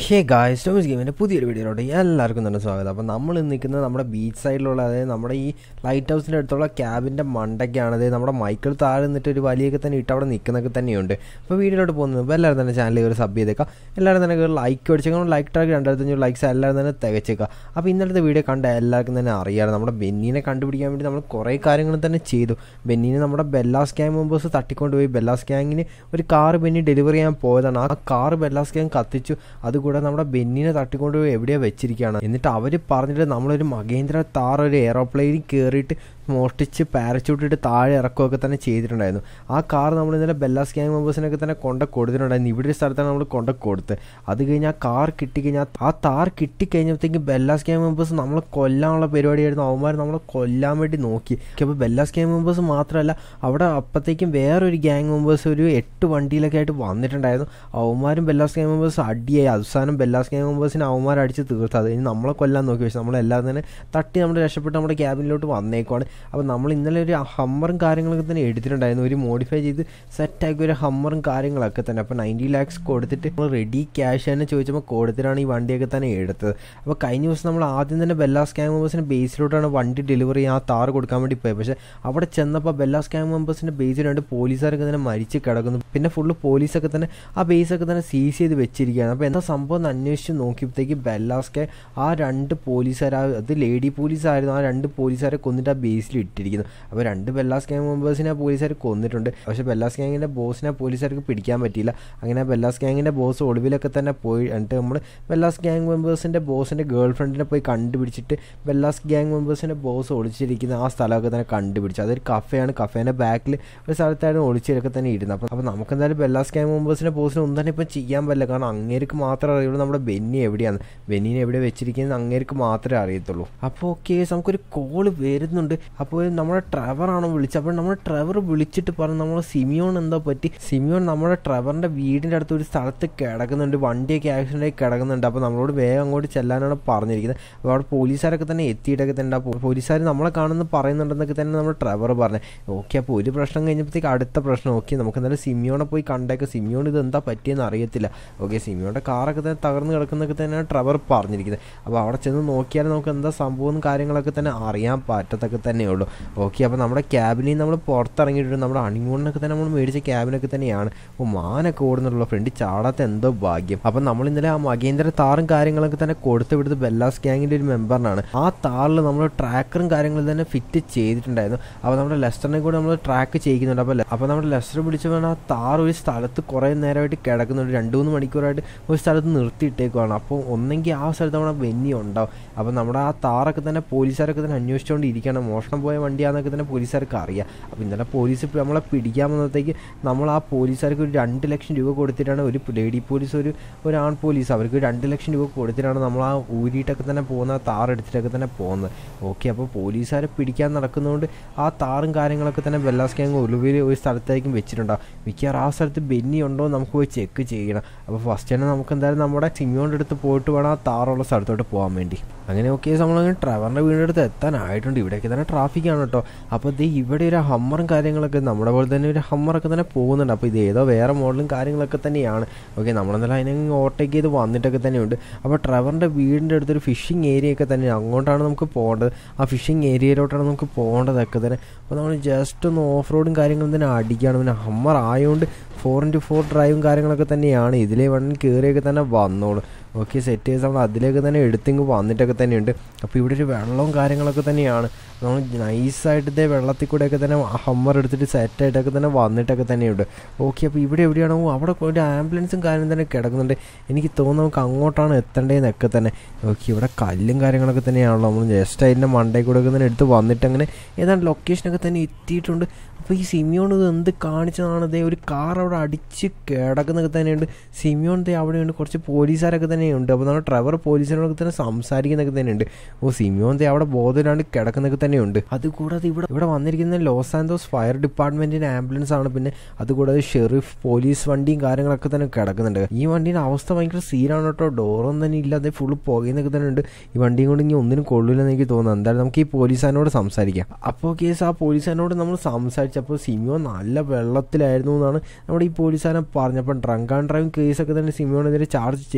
hey guys Tom's ഗെയിമിൻ്റെ പുതിയൊരു വീഡിയോയിലോട്ട് എല്ലാവർക്കും തന്നെ സ്വാഗതം അപ്പോൾ നമ്മൾ ഇന്ന് നിൽക്കുന്നത് നമ്മുടെ ബീച്ച് സൈഡിലുള്ള അതായത് നമ്മുടെ ഈ ലൈറ്റ് ഹൗസിൻ്റെ അടുത്തുള്ള ക്യാബിൻ്റെ മണ്ടയ്ക്കാണ് അതായത് നമ്മുടെ മൈക്കിൾ താഴെ നിന്നിട്ട് ഒരു വലിയൊക്കെ തന്നെ ഇട്ട് അവിടെ നിൽക്കുന്നൊക്കെ തന്നെയുണ്ട് അപ്പോൾ വീഡിയോയിലോട്ട് പോകുന്നത് അപ്പോൾ എല്ലാവരും തന്നെ ചാനൽ ഒരു സബ് ചെയ്തേക്കാം എല്ലാവരും തന്നെ ലൈക്ക് അടിച്ചേക്കാം ലൈക്ക് ടാഗ് രണ്ടായിരത്തഞ്ഞൂറ് ലൈക്സ് എല്ലാവരും തന്നെ തികച്ചേക്കാം അപ്പോൾ ഇന്നലത്തെ വീഡിയോ കണ്ട എല്ലാവർക്കും തന്നെ അറിയാറ് നമ്മുടെ ബെന്നീനെ കണ്ടുപിടിക്കാൻ വേണ്ടി നമ്മൾ കുറേ കാര്യങ്ങൾ തന്നെ ചെയ്തു ബെന്നീനെ നമ്മുടെ ബെല്ലാസ് ഗ്യാങ് മെമ്പേഴ്സ് തട്ടിക്കൊണ്ടുപോയി ബെല്ലാസ് ഗ്യാങ്ങിന് ഒരു കാറ് ബെന്നി ഡെലിവറി ചെയ്യാൻ പോയതാണ് ആ കാറ് ബെല്ലാസ് ഗ്യാങ് കത്തിച്ചു അതുകൂടെ നമ്മുടെ ബെന്നിനെ തട്ടിക്കൊണ്ടുപോയി എവിടെയോ വെച്ചിരിക്കുകയാണ് എന്നിട്ട് അവർ പറഞ്ഞിട്ട് നമ്മളൊരു മഹേന്ദ്ര താർ ഒരു എയറോപ്ലെയിനിൽ കയറിയിട്ട് മോഷ്ടിച്ച് പാരച്യൂട്ട് ഇട്ട് താഴെ ഇറക്കുകയൊക്കെ തന്നെ ചെയ്തിട്ടുണ്ടായിരുന്നു ആ കാർ നമ്മൾ ഇന്നലെ ബെല്ലാസ് ഗ്യാങ് മെമ്പേഴ്സിനൊക്കെ തന്നെ കൊണ്ട് കൊടുത്തിട്ടുണ്ടായിരുന്നു ഇവിടെ ഒരു സ്ഥലത്താണ് നമ്മൾ കൊണ്ട് കൊടുത്ത് അത് കഴിഞ്ഞ് ആ കാർ കിട്ടിക്കഴിഞ്ഞാൽ ആ താർ കിട്ടിക്കഴിഞ്ഞപ്പോഴത്തേക്ക് ബെല്ലാസ് ഗ്യാങ് മെമ്പേഴ്സ് നമ്മളെ കൊല്ലാനുള്ള പരിപാടിയായിരുന്നു അവന്മാർ നമ്മളെ കൊല്ലാൻ വേണ്ടി നോക്കി അപ്പോൾ ബെല്ലാസ് ഗ്യാങ് മെമ്പേഴ്സ് മാത്രമല്ല അവിടെ അപ്പോഴത്തേക്കും വേറൊരു ഗ്യാങ് മെമ്പേഴ്സ് ഒരു എട്ട് വണ്ടിയിലൊക്കെ ആയിട്ട് വന്നിട്ടുണ്ടായിരുന്നു അവന്മാരും ബെല്ലാസ് ഗ്യാങ് മെമ്പേഴ്സ് അടിയായി അവസാനം ബെല്ലാസ് ഗ്യാങ് മെമ്പേഴ്സിനെ അവന്മാർ അടിച്ച് തീർത്ത് അത് കഴിഞ്ഞ് നമ്മളെ കൊല്ലാൻ നോക്കി പക്ഷേ നമ്മളെല്ലാവരും തന്നെ തട്ടി നമ്മൾ രക്ഷപ്പെട്ട് നമ്മുടെ ക്യാബിനിലോട്ട് വന്നേക്കുവാണ് അപ്പോൾ നമ്മൾ ഇന്നലെ ഒരു ഹമ്മറും കാര്യങ്ങളൊക്കെ തന്നെ എടുത്തിട്ടുണ്ടായിരുന്നു ഒരു മോഡിഫൈ ചെയ്ത് സെറ്റാക്കി ഒരു ഹമ്മറും കാര്യങ്ങളൊക്കെ തന്നെ അപ്പോൾ നയൻറ്റി ലാക്സ് കൊടുത്തിട്ട് നമ്മൾ റെഡി ക്യാഷ് തന്നെ ചോദിച്ചപ്പോൾ കൊടുത്തിട്ടാണ് ഈ വണ്ടിയൊക്കെ തന്നെ എടുത്തത് അപ്പോൾ കഴിഞ്ഞ ദിവസം നമ്മൾ ആദ്യം തന്നെ ബെല്ലാസ് ഗ്യാങ് മെമ്പേഴ്സിൻ്റെ ബേസിലോട്ടാണ് വണ്ടി ഡെലിവറി ആ താർ കൊടുക്കാൻ വേണ്ടി പോയത് പക്ഷേ അവിടെ ചെന്നപ്പോൾ ബെല്ലാസ് ഗ്യാങ് മെമ്പേഴ്സിൻ്റെ ബേസിൽ രണ്ട് പോലീസുകാരൊക്കെ തന്നെ മരിച്ച് കിടക്കുന്നു പിന്നെ ഫുള്ള് പോലീസൊക്കെ തന്നെ ആ ബേസൊക്കെ തന്നെ സീസ് ചെയ്ത് വെച്ചിരിക്കുകയാണ് അപ്പോൾ എന്താ സംഭവം എന്ന് അന്വേഷിച്ച് നോക്കിയപ്പോഴത്തേക്ക് ബെല്ലാസ്കെ ആ രണ്ട് പോലീസുകാർ അത് ലേഡി പോലീസായിരുന്നു ആ രണ്ട് പോലീസുകാരെ കൊന്നിട്ട് ആ ബേസിൽ ഇട്ടിരിക്കുന്നു അപ്പോൾ രണ്ട് ബെല്ലാസ് ഗ്യാങ് മെമ്പേഴ്സിനെ പോലീസുകാർ കൊന്നിട്ടുണ്ട് പക്ഷേ ബെല്ലാസ് ഗ്യാങ്ങിൻ്റെ ബോസിനെ പോലീസുകാർക്ക് പിടിക്കാൻ പറ്റിയില്ല അങ്ങനെ ബെല്ലാസ് ഗ്യാങ്ങിൻ്റെ ബോസ് ഒളിവിലൊക്കെ തന്നെ പോയി എന്നിട്ട് നമ്മൾ ബെല്ലാസ് ഗ്യാങ് മെമ്പേഴ്സിൻ്റെ ബോസിൻ്റെ ഗേൾ ഫ്രണ്ടിനെ പോയി കണ്ടുപിടിച്ചിട്ട് ബെല്ലാസ് ഗ്യാങ് മെമ്പേഴ്സിൻ്റെ ബോസ് ഒളിച്ചിരിക്കുന്ന ആ സ്ഥലമൊക്കെ തന്നെ കണ്ടുപിടിച്ചു അതൊരു കഫേയാണ് കഫേൻ്റെ ബാക്കിൽ ഒരു സ്ഥലത്തായിരുന്നു ഒളിച്ചിലൊക്കെ തന്നെ ഇരുന്നത് അപ്പോൾ അപ്പോൾ നമുക്ക് എന്തായാലും ബെല്ലാസ് ഗ്യാങ് മെമ്പേഴ്സിൻ്റെ ബോസിനെ ഒന്നും തന്നെ ഇപ്പം ചെയ്യാൻ പറ്റില്ല കാരണം അങ്ങേർക്ക് മാത്രമേ അറിയുള്ളൂ നമ്മുടെ ബെന്നി എവിടെയാണ് ബെന്നിനെ എവിടെ വെച്ചിരിക്കുന്നത് അങ്ങേർക്ക് മാത്രമേ അറിയത്തുള്ളൂ അപ്പോൾ ഓക്കെ നമുക്കൊരു കോള് വരുന്നുണ്ട് അപ്പോൾ നമ്മുടെ ട്രെവറാണ് വിളിച്ചത് അപ്പോൾ നമ്മുടെ ട്രെവർ വിളിച്ചിട്ട് പറഞ്ഞു നമ്മൾ സിമിയോൺ എന്താ പറ്റി സിമിയോൺ നമ്മുടെ ട്രെവറിൻ്റെ വീടിൻ്റെ അടുത്ത് ഒരു സ്ഥലത്ത് കിടക്കുന്നുണ്ട് വണ്ടിയൊക്കെ ആക്സിഡൻ്റ് ആയി കിടക്കുന്നുണ്ട് അപ്പോൾ നമ്മളോട് വേഗം അങ്ങോട്ട് ചെല്ലാനാണ് പറഞ്ഞിരിക്കുന്നത് അപ്പോൾ അവിടെ പോലീസുകാരൊക്കെ തന്നെ എത്തിയിട്ടൊക്കെ തന്നെ അപ്പോൾ പോലീസുകാർ നമ്മളെ കാണുന്ന പറയുന്നുണ്ടെന്നൊക്കെ തന്നെ നമ്മൾ ട്രെവർ പറഞ്ഞു ഓക്കെ അപ്പോൾ ഒരു പ്രശ്നം കഴിഞ്ഞപ്പോഴത്തേക്ക് അടുത്ത പ്രശ്നം ഓക്കെ നമുക്ക് എന്തായാലും സിമിയോണെ പോയി കണ്ടേക്കാം സിമിയോൺ ഇത് എന്താ പറ്റിയെന്ന് അറിയത്തില്ല ഓക്കെ സിമിയോയുടെ കാറൊക്കെ തന്നെ തകർന്ന് കിടക്കുന്നൊക്കെ തന്നെയാണ് ട്രെവർ പറഞ്ഞിരിക്കുന്നത് അപ്പോൾ അവിടെ ചെന്ന് നോക്കിയാൽ നമുക്ക് എന്താ സംഭവം കാര്യങ്ങളൊക്കെ തന്നെ അറിയാൻ പറ്റത്തൊക്കെ തന്നെ ഉള്ളൂ ഓക്കെ അപ്പോൾ നമ്മുടെ ക്യാബിനിൽ നമ്മൾ പുറത്തിറങ്ങിയിട്ടുണ്ട് നമ്മുടെ അണിമൂണിനൊക്കെ തന്നെ നമ്മൾ മേടിച്ച ക്യാബിനൊക്കെ തന്നെയാണ് അപ്പോൾ മാനൊക്കെ ഓടുന്നുള്ള ഫ്രണ്ട് ചാടാത്ത എന്തോ ഭാഗ്യം അപ്പം നമ്മൾ ഇന്നലെ ആ മകേന്ദ്ര താറും കാര്യങ്ങളൊക്കെ തന്നെ കൊടുത്ത് വിടുന്നത് ബെല്ലാസ് ഗ്യാങ്ങിൻ്റെ ഒരു മെമ്പറിനാണ് ആ താറിൽ നമ്മൾ ട്രാക്കറും കാര്യങ്ങളും തന്നെ ഫിറ്റ് ചെയ്തിട്ടുണ്ടായിരുന്നു അപ്പോൾ നമ്മുടെ ലെസ്റ്ററിനെ കൂടെ നമ്മൾ ട്രാക്ക് ചെയ്യിക്കുന്നുണ്ട് അപ്പോൾ അപ്പോൾ നമ്മുടെ ലെസ്റ്റർ പിടിച്ച് വേണം ആ താർ ഒരു സ്ഥലത്ത് കുറേ നേരമായിട്ട് കിടക്കുന്നുണ്ട് രണ്ട് മൂന്ന് മണിക്കൂറായിട്ട് ഒരു സ്ഥലത്ത് നിർത്തിയിട്ടേക്കുവാണ് അപ്പോൾ ഒന്നെങ്കിൽ ആ സ്ഥലത്ത് നമ്മുടെ ബെന്നി ഉണ്ടാവും അപ്പോൾ നമ്മുടെ ആ താറൊക്കെ തന്നെ പോലീസുകാരൊക്കെ തന്നെ അന്വേഷിച്ചുകൊണ്ട് ഇരിക്കണം മോഷണം പോയ വണ്ടിയാണെന്നൊക്കെ തന്നെ പോലീസുകാർക്ക് അറിയാം അപ്പോൾ ഇന്നലെ പോലീസ് നമ്മളെ പിടിക്കാൻ വന്നത്തേക്ക് നമ്മൾ ആ പോലീസുകാർക്ക് ഒരു രണ്ട് ലക്ഷം രൂപ കൊടുത്തിട്ടാണ് ഒരു ലേഡി പോലീസ് ഒരു ഒരു ആൺ പോലീസ് അവർക്ക് രണ്ട് ലക്ഷം രൂപ കൊടുത്തിട്ടാണ് നമ്മൾ ആ ഊരിയിട്ടൊക്കെ തന്നെ പോകുന്ന ആ താർ എടുത്തിട്ടൊക്കെ തന്നെ പോകുന്നത് ഓക്കെ അപ്പോൾ പോലീസുകാരെ പിടിക്കാൻ നടക്കുന്നതുകൊണ്ട് ആ താറും കാര്യങ്ങളൊക്കെ തന്നെ ബെല്ലാസ് ഗ്യാങ് ഒളിവിൽ ഒരു സ്ഥലത്തായിരിക്കും വെച്ചിട്ടുണ്ടാവും മിക്കവാറും ആ സ്ഥലത്ത് ബെന്നി ഉണ്ടോ എന്ന് നമുക്ക് പോയി ചെക്ക് ചെയ്യണം അപ്പോൾ ഫസ്റ്റ് തന്നെ നമുക്ക് എന്തായാലും നമ്മുടെ സിമിയോൻ്റെ അടുത്ത് പോയിട്ട് വേണം ആ താറുള്ള സ്ഥലത്തോട്ട് പോകാൻ വേണ്ടി അങ്ങനെ ഓക്കെ നമ്മളങ്ങനെ ട്രവറിൻ്റെ വീടിൻ്റെ അടുത്ത് എത്താനായിട്ടുണ്ട് ഇവിടെയൊക്കെ തന്നെ ട്രാഫിക്കാണ് കേട്ടോ അപ്പോൾ ഇത് ഇവിടെ ഒരു ഹമ്മറും കാര്യങ്ങളൊക്കെ നമ്മുടെ പോലെ തന്നെ ഒരു ഹമ്മറൊക്കെ തന്നെ പോകുന്നുണ്ട് അപ്പോൾ ഇത് ഏതോ വേറെ മോഡലും കാര്യങ്ങളൊക്കെ തന്നെയാണ് ഓക്കെ നമ്മളെന്നാലും അതിനെ ഓവർടേക്ക് ചെയ്ത് വന്നിട്ടൊക്കെ തന്നെയുണ്ട് അപ്പോൾ ട്രവറിൻ്റെ വീടിൻ്റെ അടുത്തൊരു ഫിഷിംഗ് ഏരിയ ഒക്കെ തന്നെയാണ് അങ്ങോട്ടാണ് നമുക്ക് പോകേണ്ടത് ആ ഫിഷിംഗ് ഏരിയയിലോട്ടാണ് നമുക്ക് പോകേണ്ടതൊക്കെ തന്നെ അപ്പോൾ നമ്മൾ ജസ്റ്റ് ഒന്ന് ഓഫ് റോഡും കാര്യങ്ങളും തന്നെ അടിക്കുകയാണ് പിന്നെ ഹമ്മർ ആയതുകൊണ്ട് ഫോർ ഇൻറ്റു ഫോർ ഡ്രൈവും കാര്യങ്ങളൊക്കെ തന്നെയാണ് ഇതിലെ വണ്ണിൽ കയറിയൊക്കെ തന്നെ വന്നോളൂ ഓക്കെ സെറ്റ് ചെയ്ത് നമ്മൾ അതിലേക്ക് തന്നെ എടുത്തിങ്ങ് വന്നിട്ടൊക്കെ തന്നെയുണ്ട് അപ്പോൾ ഇവിടെ ഒരു വെള്ളവും കാര്യങ്ങളൊക്കെ തന്നെയാണ് നമ്മൾ നൈസായിട്ട് ഇതേ വെള്ളത്തിൽ കൂടെയൊക്കെ തന്നെ ഹമ്മർ എടുത്തിട്ട് സെറ്റായിട്ടൊക്കെ തന്നെ വന്നിട്ടൊക്കെ തന്നെയുണ്ട് ഓക്കെ അപ്പോൾ ഇവിടെ എവിടെയാണോ അവിടെ ഒരു ആംബുലൻസും കാര്യം തന്നെ കിടക്കുന്നുണ്ട് എനിക്ക് തോന്നുന്നു നമുക്ക് അങ്ങോട്ടാണ് എത്തേണ്ടതെന്നൊക്കെ തന്നെ ഓക്കെ ഇവിടെ കല്ലും കാര്യങ്ങളൊക്കെ തന്നെയാണല്ലോ നമ്മൾ ജസ്റ്റ് അതിൻ്റെ മണ്ടയിൽ കൂടെ ഒക്കെ തന്നെ എടുത്ത് വന്നിട്ട് അങ്ങനെ ഏതാണ്ട് ലൊക്കേഷനൊക്കെ തന്നെ എത്തിയിട്ടുണ്ട് അപ്പോൾ ഈ സിമിയോൺ ഇത് എന്ത് കാണിച്ചതാണ് ഇതേ ഒരു കാർ അവിടെ അടിച്ച് കിടക്കുന്നൊക്കെ തന്നെയുണ്ട് സിമിയോൺ ദേ അവിടെയുണ്ട് കുറച്ച് പോലീസുകാരൊക്കെ തന്നെയുണ്ട് അപ്പോൾ നമ്മുടെ ട്രവർ പോലീസിനോടൊക്കെ തന്നെ സംസാരിക്കുന്നൊക്കെ തന്നെയുണ്ട് ഓ സിമിയോൺ ദേ അവിടെ ബോധമില്ലാണ്ട് കിടക്കുന്നൊക്കെ തന്നെയുണ്ട് അതുകൂടാതെ ഇവിടെ ഇവിടെ വന്നിരിക്കുന്ന ലോസ് ആൻഡോസ് ഫയർ ഡിപ്പാർട്ട്മെൻറ്റിൻ്റെ ആംബുലൻസ് ആണ് പിന്നെ അതുകൂടാതെ ഷെറിഫ് പോലീസ് വണ്ടിയും കാര്യങ്ങളൊക്കെ തന്നെ കിടക്കുന്നുണ്ട് ഈ വണ്ടീൻ്റെ അവസ്ഥ ഭയങ്കര സീനാണ് കേട്ടോ ഡോറൊന്നും തന്നെ ഇല്ലാതെ ഫുള്ള് പുകയെന്നൊക്കെ തന്നെ ഉണ്ട് ഈ വണ്ടിയും കൊണ്ട് ഇനി ഒന്നിനും കൊള്ളില്ലെന്ന് എനിക്ക് തോന്നുന്നു എന്തായാലും നമുക്ക് ഈ പോലീസുകാരനോട് സംസാരിക്കാം അപ്പോൾ കേസ് ആ പോലീസുകാരനോട് നമ്മൾ സംസാരിച്ചപ്പോൾ സിമിയോ നല്ല വെള്ളത്തിലായിരുന്നു എന്നാണ് നമ്മുടെ ഈ പോലീസുകാരൻ പറഞ്ഞപ്പോൾ ഡ്രങ്ക് ആൻഡ് ഡ്രൈവിംഗ് കേസൊക്കെ തന്നെ സിമിയോണെതിരെ ചാർജ് ചെയ്തിട്ടൊക്കെ തന്നെ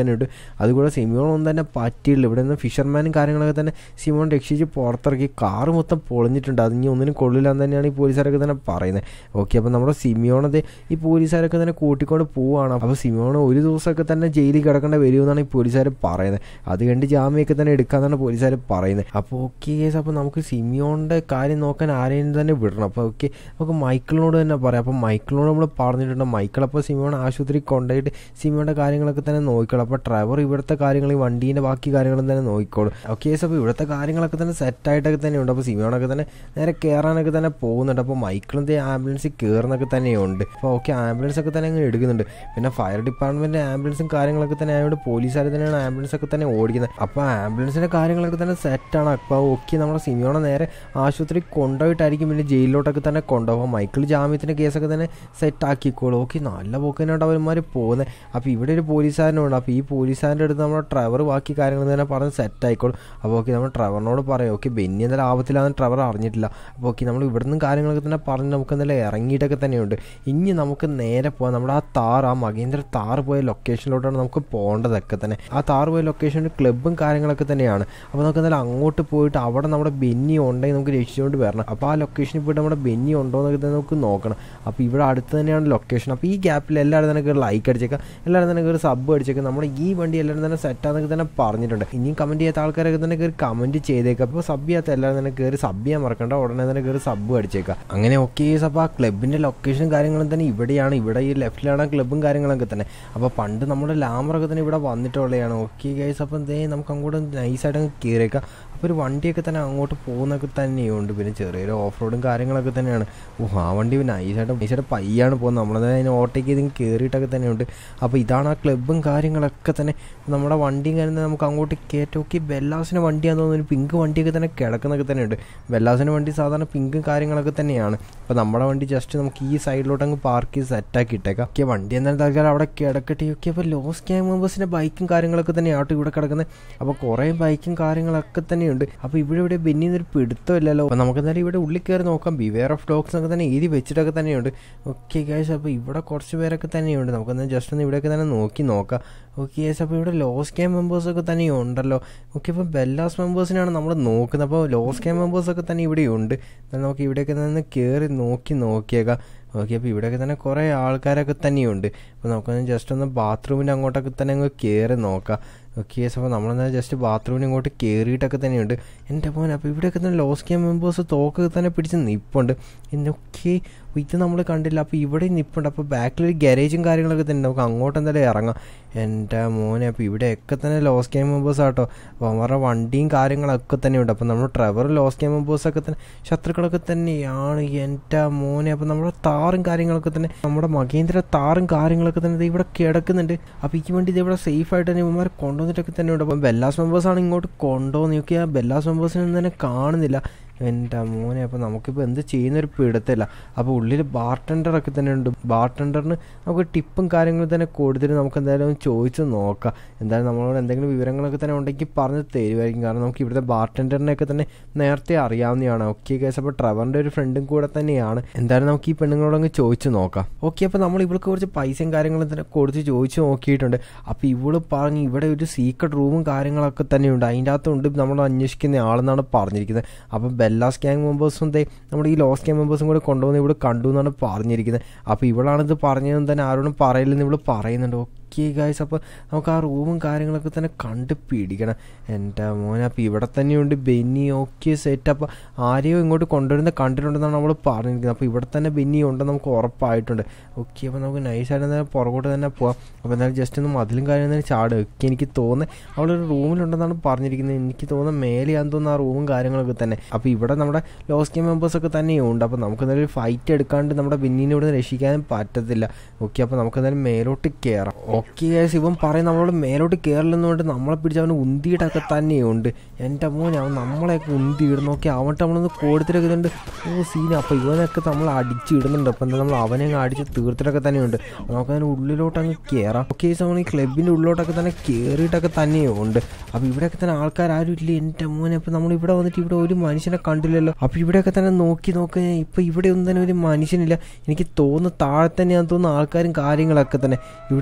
തന്നെ ഉണ്ട് അതുകൂടെ സിമിയോണൊന്നും തന്നെ പറ്റിയില്ല ഇവിടെ നിന്ന് ഫിഷർമാനും കാര്യങ്ങളൊക്കെ തന്നെ സിമോൺ രക്ഷിച്ച് പുറത്തിറക്കി കാറ് മൊത്തം പൊളിഞ്ഞിട്ടുണ്ട് അത് ഇനി ഒന്നിനും കൊള്ളില്ല എന്ന് തന്നെയാണ് ഈ പോലീസുകാരൊക്കെ തന്നെ പറയുന്നത് ഓക്കെ അപ്പോൾ നമ്മുടെ സിമിയോണത് ഈ പോലീസുകാരൊക്കെ തന്നെ കൂട്ടിക്കൊണ്ട് പോവുകയാണ് അപ്പോൾ സിമിയോൺ ഒരു ദിവസമൊക്കെ തന്നെ ജയിലിൽ കിടക്കേണ്ട വരുമെന്നാണ് ഈ പോലീസുകാർ പറയുന്നത് അത് കണ്ട് ജാമ്യമൊക്കെ തന്നെ എടുക്കാമെന്നാണ് പോലീസുകാർ പറയുന്നത് അപ്പോൾ ഓക്കെ കേസ് അപ്പോൾ നമുക്ക് സിമിയോണിൻ്റെ കാര്യം നോക്കാൻ ആരെയും തന്നെ വിടണം അപ്പോൾ ഓക്കെ നമുക്ക് മൈക്കിളിനോട് തന്നെ പറയാം അപ്പോൾ മൈക്കിളിനോട് നമ്മൾ പറഞ്ഞിട്ടുണ്ട് മൈക്കിൾ അപ്പോൾ സിമിയോൺ ആശുപത്രി കൊണ്ടുപോയിട്ട് സിമിയോൻ്റെ കാര്യങ്ങളൊക്കെ തന്നെ നോക്കിക്കോളും അപ്പോൾ ഡ്രൈവർ ഇവിടുത്തെ കാര്യങ്ങൾ ഈ വണ്ടീൻ്റെ ബാക്കി കാര്യങ്ങളും തന്നെ നോക്കിക്കോളും ഓക്കെ കേസ് അപ്പോൾ ഇവിടുത്തെ കാര്യങ്ങളൊക്കെ തന്നെ സെറ്റായിട്ടൊക്കെ തന്നെ ഉണ്ട് അപ്പോൾ സിമിയോണൊക്കെ തന്നെ നേരെ കയറാനൊക്കെ തന്നെ പോകുന്നുണ്ട് അപ്പോൾ മൈക്കിളും ആംബുലൻസിൽ കയറുന്നൊക്കെ തന്നെയുണ്ട് അപ്പോൾ ഓക്കെ ആംബുലൻസ് ഒക്കെ തന്നെ അങ്ങ് എടുക്കുന്നുണ്ട് പിന്നെ ഫയർ ഡിപ്പാർട്ട്മെൻറ്റ് ആംബുലൻസും കാര്യങ്ങളൊക്കെ തന്നെ ആയതുകൊണ്ട് പോലീസുകാർ തന്നെയാണ് ആംബുലൻസ് ഒക്കെ തന്നെ ഓടിക്കുന്നത് അപ്പോൾ ആംബുലൻസിൻ്റെ കാര്യങ്ങളൊക്കെ തന്നെ സെറ്റാണ് അപ്പോൾ ഓക്കെ നമ്മുടെ സിമിയോണെ നേരെ ആശുപത്രി കൊണ്ടുപോയിട്ടായിരിക്കും പിന്നെ ജയിലിലോട്ടൊക്കെ തന്നെ കൊണ്ടുപോകും മൈക്കിൾ ജാമ്യത്തിൻ്റെ കേസൊക്കെ തന്നെ സെറ്റ് ആക്കിക്കോളും ഓക്കെ നല്ല പോക്കിനായിട്ട് അവന്മാർ പോകുന്നത് അപ്പോൾ ഇവിടെ ഒരു പോലീസുകാരനുണ്ട് അപ്പോൾ ഈ പോലീസുകാരൻ്റെ അടുത്ത് നമ്മുടെ ഡ്രൈവർ ബാക്കി കാര്യങ്ങൾ തന്നെ പറഞ്ഞ് സെറ്റ് ആയിക്കോളും അപ്പോൾ ഓക്കെ നമ്മൾ ഡ്രൈവറിനോട് പറയാം ഓക്കെ ബെന്നി എന്തായാലും ആവത്തില്ലാന്ന് ഡ്രൈവർ അറിഞ്ഞിട്ടില്ല അപ്പോൾ ഓക്കെ നമ്മൾ ഇവിടുന്ന് കാര്യങ്ങളൊക്കെ തന്നെ പറഞ്ഞ് നമുക്ക് എന്തായാലും ഇറങ്ങിയിട്ടൊക്കെ തന്നെയുണ്ട് ഇനി നമുക്ക് നേരെ പോകാം നമ്മുടെ ആ താർ ആ മഹേന്ദ്ര താർ പോയ ലൊക്കേഷനിലോട്ടാണ് നമുക്ക് പോകേണ്ടതൊക്കെ തന്നെ ആ താർ പോയ ലൊക്കേഷനിൽ ക്ലബ്ബും കാര്യങ്ങളൊക്കെ തന്നെയാണ് അപ്പോൾ നമുക്ക് എന്തായാലും അങ്ങോട്ട് പോയിട്ട് അവിടെ നമ്മുടെ ബെന്നി ഉണ്ടെങ്കിൽ നമുക്ക് രക്ഷിച്ചുകൊണ്ട് വരണം അപ്പോൾ ആ ലൊക്കേഷനിൽ പോയിട്ട് നമ്മുടെ ബെന്നി ഉണ്ടോ എന്നൊക്കെ തന്നെ നമുക്ക് നോക്കണം അപ്പോൾ ഇവിടെ അടുത്ത് തന്നെയാണ് ലൊക്കേഷൻ അപ്പോൾ ഈ ഗ്യാപ്പിൽ എല്ലാവരും തന്നെ കയറി ലൈക്ക് അടിച്ചേക്കാം എല്ലാവരും തന്നെ കയറി സബ് അടിച്ചേക്കാം നമ്മുടെ ഈ വണ്ടി എല്ലാവരും തന്നെ സെറ്റാന്നൊക്കെ തന്നെ പറഞ്ഞിട്ടുണ്ട് ഇനിയും കമൻറ്റ് ചെയ്യാത്ത ആൾക്കാരൊക്കെ തന്നെ കയറി കമൻറ്റ് ചെയ്തേക്കാം അപ്പോൾ സബ് ചെയ്യാത്ത എല്ലാവരും തന്നെ കയറി സബ് ചെയ്യാൻ മറക്കണ്ട ഉടനെ തന്നെ കയറി സബ് അടിച്ചേക്കാം അങ്ങനെ ഓക്കെ അപ്പോൾ ആ ക്ലബിൻ്റെ ലൊക്കേഷനും കാര്യങ്ങളും തന്നെ ഇവിടെയാണ് ഇവിടെ ഈ ലെഫ്റ്റിലാണ് ക്ലബ്ബും കാര്യങ്ങളൊക്കെ തന്നെ അപ്പോൾ പണ്ട് നമ്മുടെ ലാമറൊക്കെ തന്നെ ഇവിടെ വന്നിട്ടുള്ളതാണ് ഓക്കെ ഗൈസ് അപ്പം ദേ നമുക്ക് അങ്ങോട്ട് നൈസായിട്ട് അങ്ങ് കയറിയേക്കാം അപ്പോൾ ഒരു വണ്ടിയൊക്കെ തന്നെ അങ്ങോട്ട് പോകുന്നൊക്കെ തന്നെയുണ്ട് പിന്നെ ചെറിയൊരു ഓഫ് റോഡും കാര്യങ്ങളൊക്കെ തന്നെയാണ് ഓ ആ വണ്ടി നൈസായിട്ട് നൈസായിട്ട് പയ്യാണ് പോകുന്നത് നമ്മളത് അതിന് ഓട്ടയ്ക്ക് ഇതിന് കയറിയിട്ടൊക്കെ തന്നെയുണ്ട് അപ്പോൾ ഇതാണ് ആ ക്ലബ്ബും കാര്യങ്ങളൊക്കെ തന്നെ നമ്മുടെ വണ്ടിയും കാര്യം നമുക്ക് അങ്ങോട്ട് കയറ്റം ഓക്കെ ബെല്ലാസിൻ്റെ വണ്ടിയാണെന്ന് തോന്നുന്നു ഒരു പിങ്ക് വണ്ടിയൊക്കെ തന്നെ കിടക്കുന്നൊക്കെ തന്നെയുണ്ട് ബെല്ലാസിൻ്റെ വണ്ടി സാധാരണ പിങ്കും കാര്യങ്ങളൊക്കെ തന്നെയാണ് അപ്പോൾ നമ്മുടെ വണ്ടി ജസ്റ്റ് നമുക്ക് ഈ സൈഡിലോട്ട് അങ്ങ് പാർക്ക് ചെയ്ത് സെറ്റാക്കി ഇട്ടേക്കാം ഓക്കെ വണ്ടി എന്തായാലും തൽക്കാലം അവിടെ കിടക്കട്ടെ ഓക്കെ അപ്പോൾ ലോസ് ക്യാങ് മെമ്പേഴ്സിൻ്റെ ബൈക്കും കാര്യങ്ങളൊക്കെ തന്നെയാട്ടോ ഇവിടെ കിടക്കുന്നത് അപ്പോൾ കുറേ ബൈക്കും കാര്യങ്ങളൊക്കെ തന്നെയുണ്ട് അപ്പോൾ ഇവിടെ ഇവിടെ ബെന്നിന്നൊരു പിടുത്തമില്ലല്ലോ അപ്പോൾ നമുക്ക് എന്തായാലും ഇവിടെ ഉള്ളിൽ കയറി നോക്കാം ബിവെയർ ഓഫ് ഡോഗ്സ് ഒക്കെ തന്നെ എഴുതി വെച്ചിട്ടൊക്കെ തന്നെയുണ്ട് ഓക്കെ ഗൈസ് അപ്പോൾ ഇവിടെ കുറച്ച് പേരൊക്കെ തന്നെയുണ്ട് നമുക്കൊന്ന് ജസ്റ്റ് ഒന്ന് ഇവിടെയൊക്കെ തന്നെ നോക്കി നോക്കാം ഓക്കെ ഗൈസ് അപ്പോൾ ഇവിടെ ലോസ് ക്യാം മെമ്പേഴ്സൊക്കെ തന്നെ ഉണ്ടല്ലോ ഓക്കെ അപ്പോൾ ബെല്ലാസ് മെമ്പേഴ്സിനാണ് നമ്മൾ നോക്കുന്നത് അപ്പോൾ ലോസ് ക്യാം മെമ്പേഴ്സൊക്കെ തന്നെ ഇവിടെ ഉണ്ട് എന്നാൽ നമുക്ക് ഇവിടെയൊക്കെ തന്നെ കയറി നോക്കി നോക്കിയേക്കാം ഓക്കെ അപ്പോൾ ഇവിടെയൊക്കെ തന്നെ കുറേ ആൾക്കാരൊക്കെ തന്നെയുണ്ട് അപ്പോൾ നമുക്കൊന്ന് ജസ്റ്റ് ഒന്ന് ബാത്റൂമിൻ്റെ അങ്ങോട്ടൊക്കെ തന്നെ അങ്ങ് കയറി നോക്കാം ഓക്കെ അപ്പോൾ നമ്മളെന്നാൽ ജസ്റ്റ് ബാത്റൂമിന് ഇങ്ങോട്ട് കയറിയിട്ടൊക്കെ തന്നെയുണ്ട് എൻ്റെ മോൻ അപ്പോൾ ഇവിടെയൊക്കെ തന്നെ ലോസ് ക്യാം മെമ്പേഴ്സ് തോക്കൊക്കെ തന്നെ പിടിച്ച് നിൽപ്പുണ്ട് എന്നൊക്കെ ഇത് നമ്മൾ കണ്ടില്ല അപ്പോൾ ഇവിടെ നിൽപ്പുണ്ട് അപ്പോൾ ബാക്കിലൊരു ഗാരേജും കാര്യങ്ങളൊക്കെ തന്നെ നമുക്ക് അങ്ങോട്ട് എന്തായാലും ഇറങ്ങാം എൻ്റെ മോനെ അപ്പോൾ ഇവിടെയൊക്കെ തന്നെ ലോസ് ക്യാം മെമ്പേഴ്സ് ആട്ടോ അപ്പോൾ അവരുടെ വണ്ടിയും കാര്യങ്ങളൊക്കെ തന്നെയുണ്ട് അപ്പോൾ നമ്മൾ ട്രവർ ലോസ് ക്യാം മെമ്പേഴ്സൊക്കെ തന്നെ ശത്രുക്കളൊക്കെ തന്നെയാണ് എൻ്റെ മോനെ അപ്പോൾ നമ്മുടെ താറും കാര്യങ്ങളൊക്കെ തന്നെ നമ്മുടെ മഹേന്ദ്ര താറും കാര്യങ്ങളൊക്കെ തന്നെ ഇവിടെ കിടക്കുന്നുണ്ട് അപ്പോൾ ഈ വണ്ടി ഇത് ഇവിടെ സേഫ് ആയിട്ട് തന്നെ ഇവന്മാർ കൊണ്ടുവന്നിട്ടൊക്കെ തന്നെ ഉണ്ട് അപ്പം ബെല്ലാസ് മെമ്പേഴ്സാണ് ഇങ്ങോട്ട് കൊണ്ടുപോകുന്നത് നോക്കി ആ ബെല്ലാസ് മെമ്പേഴ്സിനൊന്നും തന്നെ കാണുന്നില്ല എൻ്റെ മോനെ അപ്പോൾ നമുക്കിപ്പോൾ എന്ത് ചെയ്യുന്നൊരു പിടുത്തമില്ല അപ്പോൾ ഉള്ളിൽ ബാർട്ടൻഡറൊക്കെ തന്നെ ഉണ്ട് ബാർട്ടൻഡറിന് നമുക്ക് ടിപ്പും കാര്യങ്ങളും തന്നെ കൊടുത്തിട്ട് നമുക്ക് എന്തായാലും ചോദിച്ച് നോക്കാം എന്തായാലും നമ്മളോട് എന്തെങ്കിലും വിവരങ്ങളൊക്കെ തന്നെ ഉണ്ടെങ്കിൽ പറഞ്ഞ് തരുമായിരിക്കും കാരണം നമുക്ക് ഇവിടുത്തെ ബാർട്ടൻഡറിനെയൊക്കെ തന്നെ നേരത്തെ അറിയാവുന്നതാണ് ഓക്കെ കേസ് അപ്പോൾ ട്രവറിൻ്റെ ഒരു ഫ്രണ്ടും കൂടെ തന്നെയാണ് എന്തായാലും നമുക്ക് ഈ പെണ്ണുങ്ങളോടങ്ങ് ചോദിച്ച് നോക്കാം ഓക്കെ അപ്പോൾ നമ്മൾ ഇവൾക്ക് കുറച്ച് പൈസയും കാര്യങ്ങളും തന്നെ കൊടുത്ത് ചോദിച്ച് നോക്കിയിട്ടുണ്ട് അപ്പോൾ ഇവള് പറഞ്ഞ് ഇവിടെ ഒരു സീക്രട്ട് റൂമും കാര്യങ്ങളൊക്കെ തന്നെയുണ്ട് അതിൻ്റെ അകത്തുണ്ട് നമ്മൾ അന്വേഷിക്കുന്ന ആളെന്നാണ് പറഞ്ഞിരിക്കുന്നത് അപ്പം ബെല്ലാസ് ഗ്യാങ് മെമ്പേഴ്സും ദേ നമ്മുടെ ഈ ലോസ് ഗ്യാങ് മെമ്പേഴ്സും കൂടെ കൊണ്ടുവന്ന് ഇവിടെ കണ്ടു എന്നാണ് പറഞ്ഞിരിക്കുന്നത് അപ്പോൾ ഇവളാണിത് പറഞ്ഞതെന്ന് തന്നെ ആരോടും പറയില്ലെന്ന് ഇവള് പറയുന്നുണ്ട് ഓക്കെ ഗായ്സ് അപ്പോൾ നമുക്ക് ആ റൂമും കാര്യങ്ങളൊക്കെ തന്നെ കണ്ട് പിടിക്കണം എൻ്റെ മോനെ അപ്പോൾ ഇവിടെ തന്നെയുണ്ട് ബെന്നി ഓക്കെ സെറ്റ് അപ്പോൾ ആരെയോ ഇങ്ങോട്ട് കൊണ്ടുവരുന്ന കണ്ടിട്ടുണ്ടെന്നാണ് നമ്മൾ പറഞ്ഞിരിക്കുന്നത് അപ്പോൾ ഇവിടെ തന്നെ ബെന്നി ഉണ്ടെന്ന് നമുക്ക് ഉറപ്പായിട്ടുണ്ട് ഓക്കെ അപ്പോൾ നമുക്ക് നൈസായിട്ട് എന്തായാലും പുറകോട്ട് തന്നെ പോവാം അപ്പോൾ എന്തായാലും ജസ്റ്റ് ഒന്ന് മതിലും കാര്യം തന്നെ ചാടും ഒക്കെ എനിക്ക് തോന്നുന്നത് അവളൊരു റൂമിലുണ്ടെന്നാണ് പറഞ്ഞിരിക്കുന്നത് എനിക്ക് തോന്നുന്നത് മേലെയാന്ന് തോന്നുന്ന ആ റൂമും കാര്യങ്ങളൊക്കെ തന്നെ അപ്പോൾ ഇവിടെ നമ്മുടെ ലോസ് ഗെയിം മെമ്പേഴ്സൊക്കെ തന്നെയുണ്ട് അപ്പോൾ നമുക്ക് എന്തായാലും ഫൈറ്റ് എടുക്കാണ്ട് നമ്മുടെ ബെന്നിനെ ഇവിടെ രക്ഷിക്കാനും പറ്റത്തില്ല ഓക്കെ അപ്പോൾ നമുക്ക് എന്തായാലും മേലോട്ട് കയറാം ഓക്കെ ഗൈസ് ഇവൻ പറയും നമ്മളോട് മേലോട്ട് കയറില്ലെന്നുകൊണ്ട് നമ്മളെ പിടിച്ച് അവന് ഉന്തിയിട്ടൊക്കെ തന്നെയുണ്ട് എൻ്റെ മോൻ അവൻ നമ്മളെയൊക്കെ ഉന്തിയിടും നോക്കി അവൻട്ട് നമ്മളൊന്ന് കൊടുത്തിട്ടൊക്കെ ഇതുണ്ട് ഓ സീന അപ്പോൾ ഇവനൊക്കെ നമ്മൾ അടിച്ച് ഇടുന്നുണ്ട് അപ്പോൾ എന്താ നമ്മൾ അവനെ അങ്ങ് അടിച്ച് തീർത്തിട്ടൊക്കെ തന്നെയുണ്ട് നമുക്ക് അതിന് ഉള്ളിലോട്ട് അങ്ങ് കയറാം ഓക്കെ ഗൈസ് അവൻ ഈ ക്ലബിൻ്റെ ഉള്ളിലോട്ടൊക്കെ തന്നെ കയറിയിട്ടൊക്കെ തന്നെയുണ്ട് അപ്പോൾ ഇവിടെയൊക്കെ തന്നെ ആൾക്കാർ ആരും ഇല്ല എൻ്റെ മോനെ അപ്പോൾ നമ്മൾ ഇവിടെ വന്നിട്ട് ഇവിടെ ഒരു മനുഷ്യനെ കണ്ടില്ലല്ലോ അപ്പോൾ ഇവിടെയൊക്കെ തന്നെ നോക്കി നോക്കി ഇപ്പോൾ ഇവിടെ ഒന്നും തന്നെ ഒരു മനുഷ്യനില്ല എനിക്ക് തോന്നുന്നു താഴെ തന്നെയാന്ന് തോന്നുന്ന ആൾക്കാരും കാര്യങ്ങളൊക്കെ തന്നെ ഇവിടെ ഒന്നും തന്നെ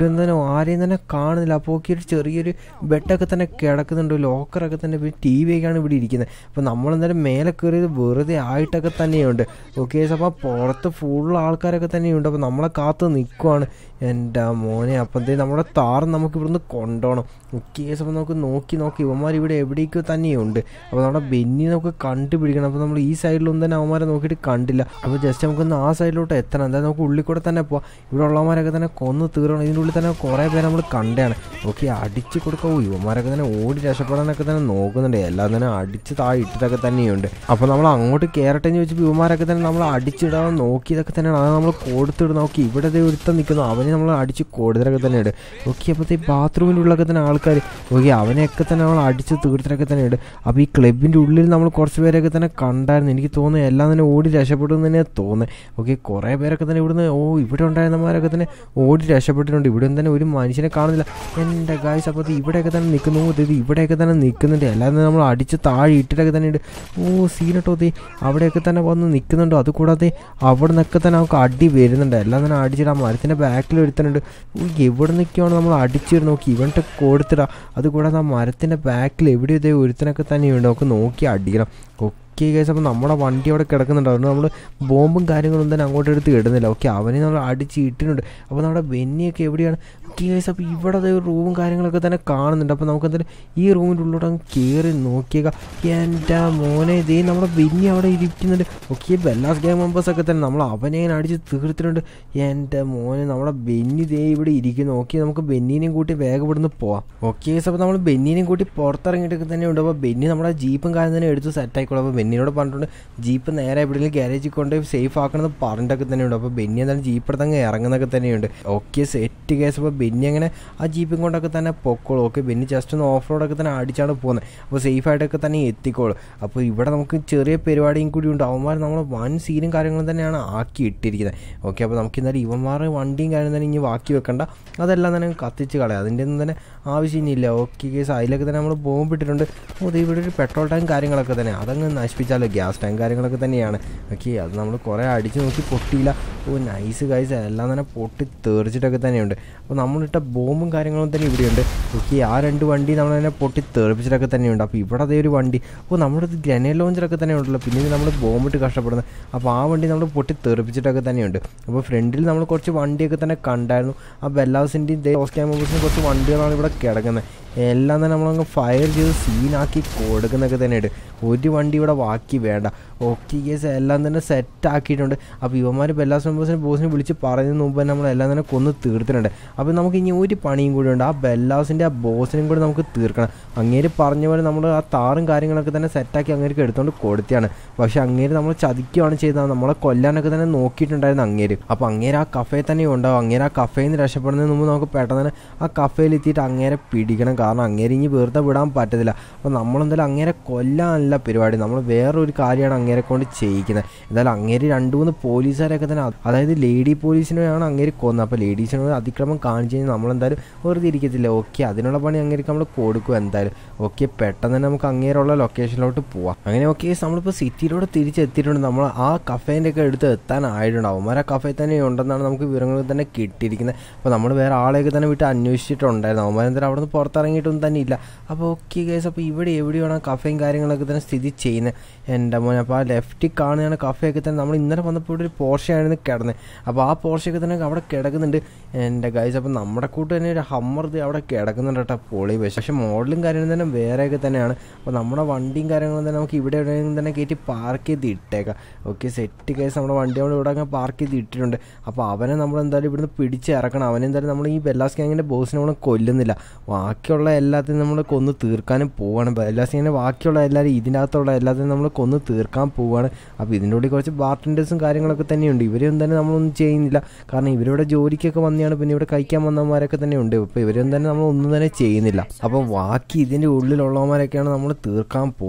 ആരെയും തന്നെ കാണുന്നില്ല അപ്പോൾ ഒക്കെ ഒരു ചെറിയൊരു ബെഡൊക്കെ തന്നെ കിടക്കുന്നുണ്ട് ലോക്കറൊക്കെ തന്നെ പിന്നെ ടി വി ഒക്കെയാണ് ഇവിടെ ഇരിക്കുന്നത് അപ്പോൾ നമ്മളെന്തായാലും മേലെ കയറിയത് വെറുതെ ആയിട്ടൊക്കെ തന്നെയുണ്ട് ഓക്കെ അപ്പോൾ പുറത്ത് ഫുൾ ആൾക്കാരൊക്കെ തന്നെയുണ്ട് അപ്പോൾ നമ്മളെ കാത്ത് നിൽക്കുവാണ് എൻ്റെ മോനെ അപ്പോഴത്തേ നമ്മുടെ താറ് നമുക്ക് ഇവിടുന്ന് കൊണ്ടുപോകണം ഓക്കെ അപ്പോൾ നമുക്ക് നോക്കി നോക്കി ഇവന്മാർ ഇവിടെ എവിടേക്കോ തന്നെയുണ്ട് അപ്പോൾ നമ്മുടെ ബെന്നി നമുക്ക് കണ്ടുപിടിക്കണം അപ്പോൾ നമ്മൾ ഈ സൈഡിലൊന്നും തന്നെ അവന്മാരെ നോക്കിയിട്ട് കണ്ടില്ല അപ്പോൾ ജസ്റ്റ് നമുക്കൊന്ന് ആ സൈഡിലോട്ട് എത്തണം എന്തായാലും നമുക്ക് ഉള്ളിൽ കൂടെ തന്നെ പോവാം ഇവിടെ ഉള്ളവന്മാരൊക്കെ തന്നെ കൊന്ന് തീർക്കണം ഇതിൻ്റെ ഉള്ളിൽ തന്നെ കുറേ പേര് നമ്മൾ കണ്ടാണ് ഓക്കെ അടിച്ച് കൊടുക്കാവൂ യുവന്മാരൊക്കെ തന്നെ ഓടി രക്ഷപ്പെടാനൊക്കെ തന്നെ നോക്കുന്നുണ്ട് എല്ലാം തന്നെ അടിച്ച് താഴെ ഇട്ടിട്ടൊക്കെ തന്നെയുണ്ട് അപ്പോൾ നമ്മൾ അങ്ങോട്ട് കയറട്ടെ എന്ന് ചോദിച്ചപ്പോൾ യുവന്മാരൊക്കെ തന്നെ നമ്മൾ അടിച്ചിടാൻ നോക്കിയതൊക്കെ തന്നെയാണ് അത് നമ്മൾ കൊടുത്തിടുന്ന നോക്കി ഇവിടെ ദേ ഒരുത്തം നിൽക്കുന്നു അവനെ നമ്മൾ അടിച്ച് കൊടുത്തിട്ടൊക്കെ തന്നെയുണ്ട് ഓക്കെ അപ്പോഴത്തെ ബാത്റൂമിൻ്റെ ഉള്ളിലൊക്കെ തന്നെ ആൾക്കാർ ഓക്കെ അവനെയൊക്കെ തന്നെ നമ്മൾ അടിച്ച് തീർത്തിട്ടൊക്കെ തന്നെയുണ്ട് അപ്പോൾ ഈ ക്ലബിൻ്റെ ഉള്ളിൽ നമ്മൾ കുറച്ച് പേരൊക്കെ തന്നെ കണ്ടായിരുന്നു എനിക്ക് തോന്നുന്നു എല്ലാം തന്നെ ഓടി രക്ഷപ്പെട്ടു എന്ന് തന്നെയാണ് തോന്നുന്നത് ഓക്കെ കുറേ പേരൊക്കെ തന്നെ ഇവിടുന്ന് ഓ ഇവിടെ ഉണ്ടായിരുന്നമാരൊക്കെ തന്നെ ഓടി രക്ഷപ്പെട്ടിട്ടുണ്ട് ഇവിടെ തന്നെ ഒരു മനുഷ്യനെ കാണുന്നില്ല എൻ്റെ ഗായ്സ് അപ്പോൾ ഇവിടെയൊക്കെ തന്നെ നിൽക്കുന്നു ഇത് ഇവിടെയൊക്കെ തന്നെ നിൽക്കുന്നുണ്ട് എല്ലാം തന്നെ നമ്മൾ അടിച്ച് താഴെ ഇട്ടിട്ടൊക്കെ തന്നെ ഉണ്ട് ഓ സീനട്ടോ ദേ അവിടെയൊക്കെ തന്നെ വന്ന് നിൽക്കുന്നുണ്ടോ അതുകൂടാതെ അവിടെ നിന്നൊക്കെ തന്നെ നമുക്ക് അടി വരുന്നുണ്ട് എല്ലാം തന്നെ അടിച്ചിട്ട് ആ മരത്തിൻ്റെ ബാക്കിൽ എടുത്തിട്ടുണ്ട് ഓ എവിടെ നിൽക്കുവാണ് നമ്മൾ അടിച്ചിട്ട് നോക്കി ഇവன்ട്ട് കൊടുത്തിടാ അതുകൂടാതെ ആ മരത്തിൻ്റെ ബാക്കിൽ എവിടെ ഇതേ ഒരുത്തനൊക്കെ തന്നെയുണ്ട് നമുക്ക് നോക്കി അടിക്കണം ഓക്കെ കേസ് അപ്പോൾ നമ്മുടെ വണ്ടി അവിടെ കിടക്കുന്നുണ്ട് അതുകൊണ്ട് നമ്മൾ ബോംബും കാര്യങ്ങളൊന്നും തന്നെ അങ്ങോട്ട് എടുത്ത് ഇടുന്നില്ല ഓക്കെ അവനെ നമ്മൾ അടിച്ച് ഇട്ടിട്ടുണ്ട് അപ്പോൾ നമ്മുടെ ബെന്നിയൊക്കെ എവിടെയാണ് ഓക്കെ കേസ് അപ്പോൾ ഇവിടെ ദേ റൂമും കാര്യങ്ങളൊക്കെ തന്നെ കാണുന്നുണ്ട് അപ്പോൾ നമുക്ക് എന്തായാലും ഈ റൂമിൻ്റെ ഉള്ളിലോട്ട് അങ്ങ് കയറി നോക്കിയേക്കാം എൻ്റെ മോനെ ഇതേ നമ്മുടെ ബെന്നി അവിടെ ഇരിക്കുന്നുണ്ട് ഓക്കെ ബെല്ലാസ് ഗെയിം മെമ്പേഴ്സൊക്കെ തന്നെ നമ്മൾ അവനെ ഇങ്ങനെ അടിച്ച് തീർത്തിട്ടുണ്ട് എൻ്റെ മോനെ നമ്മുടെ ബെന്നി ദേ ഇവിടെ ഇരിക്കുന്നു ഓക്കെ നമുക്ക് ബെന്നീനെയും കൂട്ടി വേഗം ഇവിടുന്ന് പോവാം ഓക്കെ അപ്പോൾ നമ്മൾ ബെന്നീനെയും കൂട്ടി പുറത്തിറങ്ങിയിട്ടൊക്കെ തന്നെ ഉണ്ട് അപ്പോൾ ബെന്നി നമ്മുടെ ജീപ്പും കാര്യം തന്നെ എടുത്ത് സെറ്റ് ആയിക്കോളും അപ്പോൾ ബെന്നിനോട് പറഞ്ഞിട്ടുണ്ട് ജീപ്പ് നേരെ എവിടെയെങ്കിലും ഗ്യാരേജിൽ കൊണ്ട് സേഫ് ആക്കണമെന്ന് പറഞ്ഞിട്ടൊക്കെ തന്നെയുണ്ട് അപ്പോൾ ബെന്നി എന്തായാലും ജീപ്പ് എടുത്ത് അങ്ങ് ഇറങ്ങുന്നൊക്കെ തന്നെയുണ്ട് ഓക്കെ സെറ്റ് കേസ് അപ്പോൾ ബെന്നി അങ്ങനെ ആ ജീപ്പും കൊണ്ടൊക്കെ തന്നെ പൊക്കോളൂ ഓക്കെ ബെന്നി ജസ്റ്റ് ഒന്ന് ഓഫ് റോഡൊക്കെ തന്നെ അടിച്ചാണ് പോകുന്നത് അപ്പോൾ സേഫ് ആയിട്ടൊക്കെ തന്നെ എത്തിക്കോളും അപ്പോൾ ഇവിടെ നമുക്ക് ചെറിയ പരിപാടിയും കൂടി ഉണ്ട് അവന്മാർ നമ്മൾ വൻ സീനും കാര്യങ്ങളും തന്നെയാണ് ആക്കി ഇട്ടിരിക്കുന്നത് ഓക്കെ അപ്പോൾ നമുക്ക് എന്തായാലും ഇവന്മാർ വണ്ടിയും കാര്യം തന്നെ ഇനി ബാക്കി വെക്കണ്ട അതെല്ലാം തന്നെ കത്തിച്ച് കളയാം അതിൻ്റെ ഒന്നും തന്നെ ആവശ്യമില്ല ഓക്കെ കേസ് അതിലൊക്കെ തന്നെ നമ്മൾ ബോംബ് ഇട്ടിട്ടുണ്ട് അപ്പോൾ ദേ ഇവിടെ ഒരു പെട്രോൾ ടാങ്ക് കാര്യങ്ങളൊക്കെ തന്നെ അതങ്ങ് നശിപ്പിച്ചാലോ ഗ്യാസ് ടാങ്ക് കാര്യങ്ങളൊക്കെ തന്നെയാണ് ഓക്കെ അത് നമ്മൾ കുറേ അടിച്ച് നോക്കി പൊട്ടിയില്ല ഓ നൈസ് ഗൈസ് എല്ലാം തന്നെ പൊട്ടി തെറിച്ചിട്ടൊക്കെ തന്നെയുണ്ട് അപ്പോൾ നമ്മളിട്ട ബോംബും കാര്യങ്ങളും തന്നെ ഇവിടെയുണ്ട് ഓക്കെ ആ രണ്ട് വണ്ടി നമ്മൾ തന്നെ പൊട്ടി തെറിപ്പിച്ചിട്ടൊക്കെ തന്നെയുണ്ട് അപ്പോൾ ഇവിടെ അതേ ഒരു വണ്ടി അപ്പോൾ നമ്മുടെ ഗ്രനേഡ് ലോഞ്ചറൊക്കെ തന്നെ ഉണ്ടല്ലോ പിന്നെ നമ്മൾ ബോംബിട്ട് കഷ്ടപ്പെടുന്നത് അപ്പോൾ ആ വണ്ടി നമ്മൾ പൊട്ടി തെറിപ്പിച്ചിട്ടൊക്കെ തന്നെയുണ്ട് അപ്പോൾ ഫ്രണ്ടിൽ നമ്മൾ കുറച്ച് വണ്ടിയൊക്കെ തന്നെ കണ്ടായിരുന്നു ആ ബെല്ലാസിൻ്റെയും ദോസ് ക്യാമബൂസിൻ്റെ കുറച്ച് വണ്ടികളാണ് ഇവിടെ കിടക്കുന്നത് എല്ലാം തന്നെ നമ്മളങ്ങ് ഫയർ ചെയ്ത് സീനാക്കി കൊടുക്കുന്നൊക്കെ തന്നെയുണ്ട് ഒരു വണ്ടി ഇവിടെ ബാക്കി വേണ്ട ഓക്കെ കേസ് എല്ലാം തന്നെ സെറ്റ് ആക്കിയിട്ടുണ്ട് അപ്പോൾ ഇവന്മാർ ബെല്ലാസ് മെമ്പേഴ്സിനെ ബോസിനെ വിളിച്ച് പറയുന്നതിന് മുമ്പ് തന്നെ നമ്മളെല്ലാം തന്നെ കൊന്ന് തീർത്തിട്ടുണ്ട് അപ്പോൾ നമുക്ക് ഇനി ഒരു പണിയും കൂടി ഉണ്ട് ആ ബെല്ലാസിൻ്റെ ആ ബോസിനെയും കൂടി നമുക്ക് തീർക്കണം അങ്ങേര് പറഞ്ഞ പോലെ നമ്മൾ ആ താറും കാര്യങ്ങളൊക്കെ തന്നെ സെറ്റാക്കി അങ്ങേർക്ക് എടുത്തുകൊണ്ട് കൊടുത്തിയാണ് പക്ഷേ അങ്ങേര് നമ്മൾ ചതിക്കുകയാണ് ചെയ്തത് നമ്മളെ കൊല്ലാനൊക്കെ തന്നെ നോക്കിയിട്ടുണ്ടായിരുന്നു അങ്ങേര് അപ്പോൾ അങ്ങേര് ആ കഫേ തന്നെ ഉണ്ടാവും അങ്ങേര് ആ കഫേയിൽ നിന്ന് രക്ഷപ്പെടുന്നതിന് മുമ്പ് നമുക്ക് പെട്ടെന്ന് തന്നെ ആ കഫേയിൽ എത്തിയിട്ട് അങ്ങേരെ പിടിക്കണം കാരണം അങ്ങേരെ ഇനി വെറുതെ വിടാൻ പറ്റത്തില്ല അപ്പോൾ നമ്മളെന്തായാലും അങ്ങേരെ കൊല്ലാനല്ല പരിപാടി നമ്മൾ വേറൊരു കാര്യമാണ് അങ്ങേരെ കൊണ്ട് ചെയ്യിക്കുന്നത് എന്തായാലും അങ്ങേര് രണ്ട് മൂന്ന് പോലീസുകാരൊക്കെ തന്നെ അതായത് ലേഡി പോലീസിനെയാണ് അങ്ങേര് കൊന്നത് അപ്പോൾ ലേഡീസിനോട് അതിക്രമം കാണിച്ചു കഴിഞ്ഞാൽ നമ്മളെന്തായാലും വെറുതെ ഇരിക്കത്തില്ല ഓക്കെ അതിനുള്ള പണി അങ്ങേർക്ക് നമ്മൾ കൊടുക്കും എന്തായാലും ഓക്കെ പെട്ടെന്ന് തന്നെ നമുക്ക് അങ്ങേരുള്ള ലൊക്കേഷനിലോട്ട് പോവാം അങ്ങനെ ഓക്കെ നമ്മളിപ്പോൾ സിറ്റിയിലോട്ട് തിരിച്ചെത്തിയിട്ടുണ്ട് നമ്മൾ ആ കഫേൻ്റെ ഒക്കെ എടുത്ത് എത്താനായിട്ടുണ്ട് അവന്മാർ ആ കഫേ തന്നെ ഉണ്ടെന്നാണ് നമുക്ക് വിവരങ്ങൾ തന്നെ കിട്ടിയിരിക്കുന്നത് അപ്പോൾ നമ്മൾ വേറെ ആളെയൊക്കെ തന്നെ വിട്ട് അന്വേഷിച്ചിട്ടുണ്ടായിരുന്നു അവന്മാർ എന്തായാലും അവിടെ നിന്ന് പുറത്തിറങ്ങിയിട്ടൊന്നും തന്നെ ഇല്ല അപ്പോൾ ഓക്കെ കേസ് അപ്പോൾ ഇവിടെ എവിടെയാണ് ആ കഫേയും കാര്യങ്ങളൊക്കെ തന്നെ സ്ഥിതി ചെയ്യുന്നത് എൻ്റെ മോനെ അപ്പോൾ ആ ലെഫ്റ്റിൽ കാണുകയാണ് കഫേയൊക്കെ തന്നെ നമ്മൾ ഇന്നലെ വന്നപ്പോൾ ഇവിടെ ഒരു പോർഷയായിരുന്നു കിടന്നത് അപ്പോൾ ആ പോർഷയൊക്കെ തന്നെ അവിടെ കിടക്കുന്നുണ്ട് എൻ്റെ ഗൈസ് അപ്പോൾ നമ്മുടെ കൂട്ട് തന്നെ ഒരു ഹമ്മർ ദേ അവിടെ കിടക്കുന്നുണ്ട് കേട്ടോ പൊളി പക്ഷേ മോഡലും കാര്യങ്ങളും തന്നെ വേറെയൊക്കെ തന്നെയാണ് അപ്പോൾ നമ്മുടെ വണ്ടിയും കാര്യങ്ങളും തന്നെ നമുക്ക് ഇവിടെ എവിടെയെങ്കിലും തന്നെ കയറ്റി പാർക്ക് ചെയ്ത് ഇട്ടേക്കാം ഓക്കെ സെറ്റ് കേസ് നമ്മുടെ വണ്ടി അവിടെ ഇവിടെ അങ്ങനെ പാർക്ക് ചെയ്ത് ഇട്ടിട്ടുണ്ട് അപ്പോൾ അവനെ നമ്മൾ എന്തായാലും ഇവിടുന്ന് പിടിച്ച് ഇറക്കണം അവനെന്തായാലും നമ്മൾ ഈ ബെല്ലാസ് ഗ്യാങ്ങിൻ്റെ ബോസിനെ നമ്മൾ കൊല്ലുന്നില്ല ബാക്കിയുള്ള എല്ലാത്തിനും നമ്മൾ കൊന്ന് തീർക്കാനും പോവാണ് ബെല്ലാസ് ഗ്യാങ്ങിൻ്റെ ബാക്കിയുള്ള എല്ലാവരും ഇതിൻ്റെ അകത്തുള്ള എല്ലാത്തിനും നമ്മൾ കൊന്ന് തീർക്കാൻ പോവാണ് അപ്പോൾ ഇതിൻ്റെ ഉള്ളിൽ കുറച്ച് ബാർട്ടൻഡേഴ്സും കാര്യങ്ങളൊക്കെ തന്നെയുണ്ട് ഇവരൊന്നും തന്നെ നമ്മളൊന്നും ചെയ്യുന്നില്ല കാരണം ഇവരിവിടെ ജോലിക്കൊക്കെ വന്നെയാണ് പിന്നെ ഇവിടെ കഴിക്കാൻ വന്നവന്മാരൊക്കെ തന്നെ ഉണ്ട് അപ്പോൾ ഇവരൊന്നും തന്നെ നമ്മൾ ഒന്നും തന്നെ ചെയ്യുന്നില്ല അപ്പോൾ ബാക്കി ഇതിൻ്റെ ഉള്ളിലുള്ളവന്മാരൊക്കെയാണ് നമ്മൾ തീർക്കാൻ പോകുന്നത്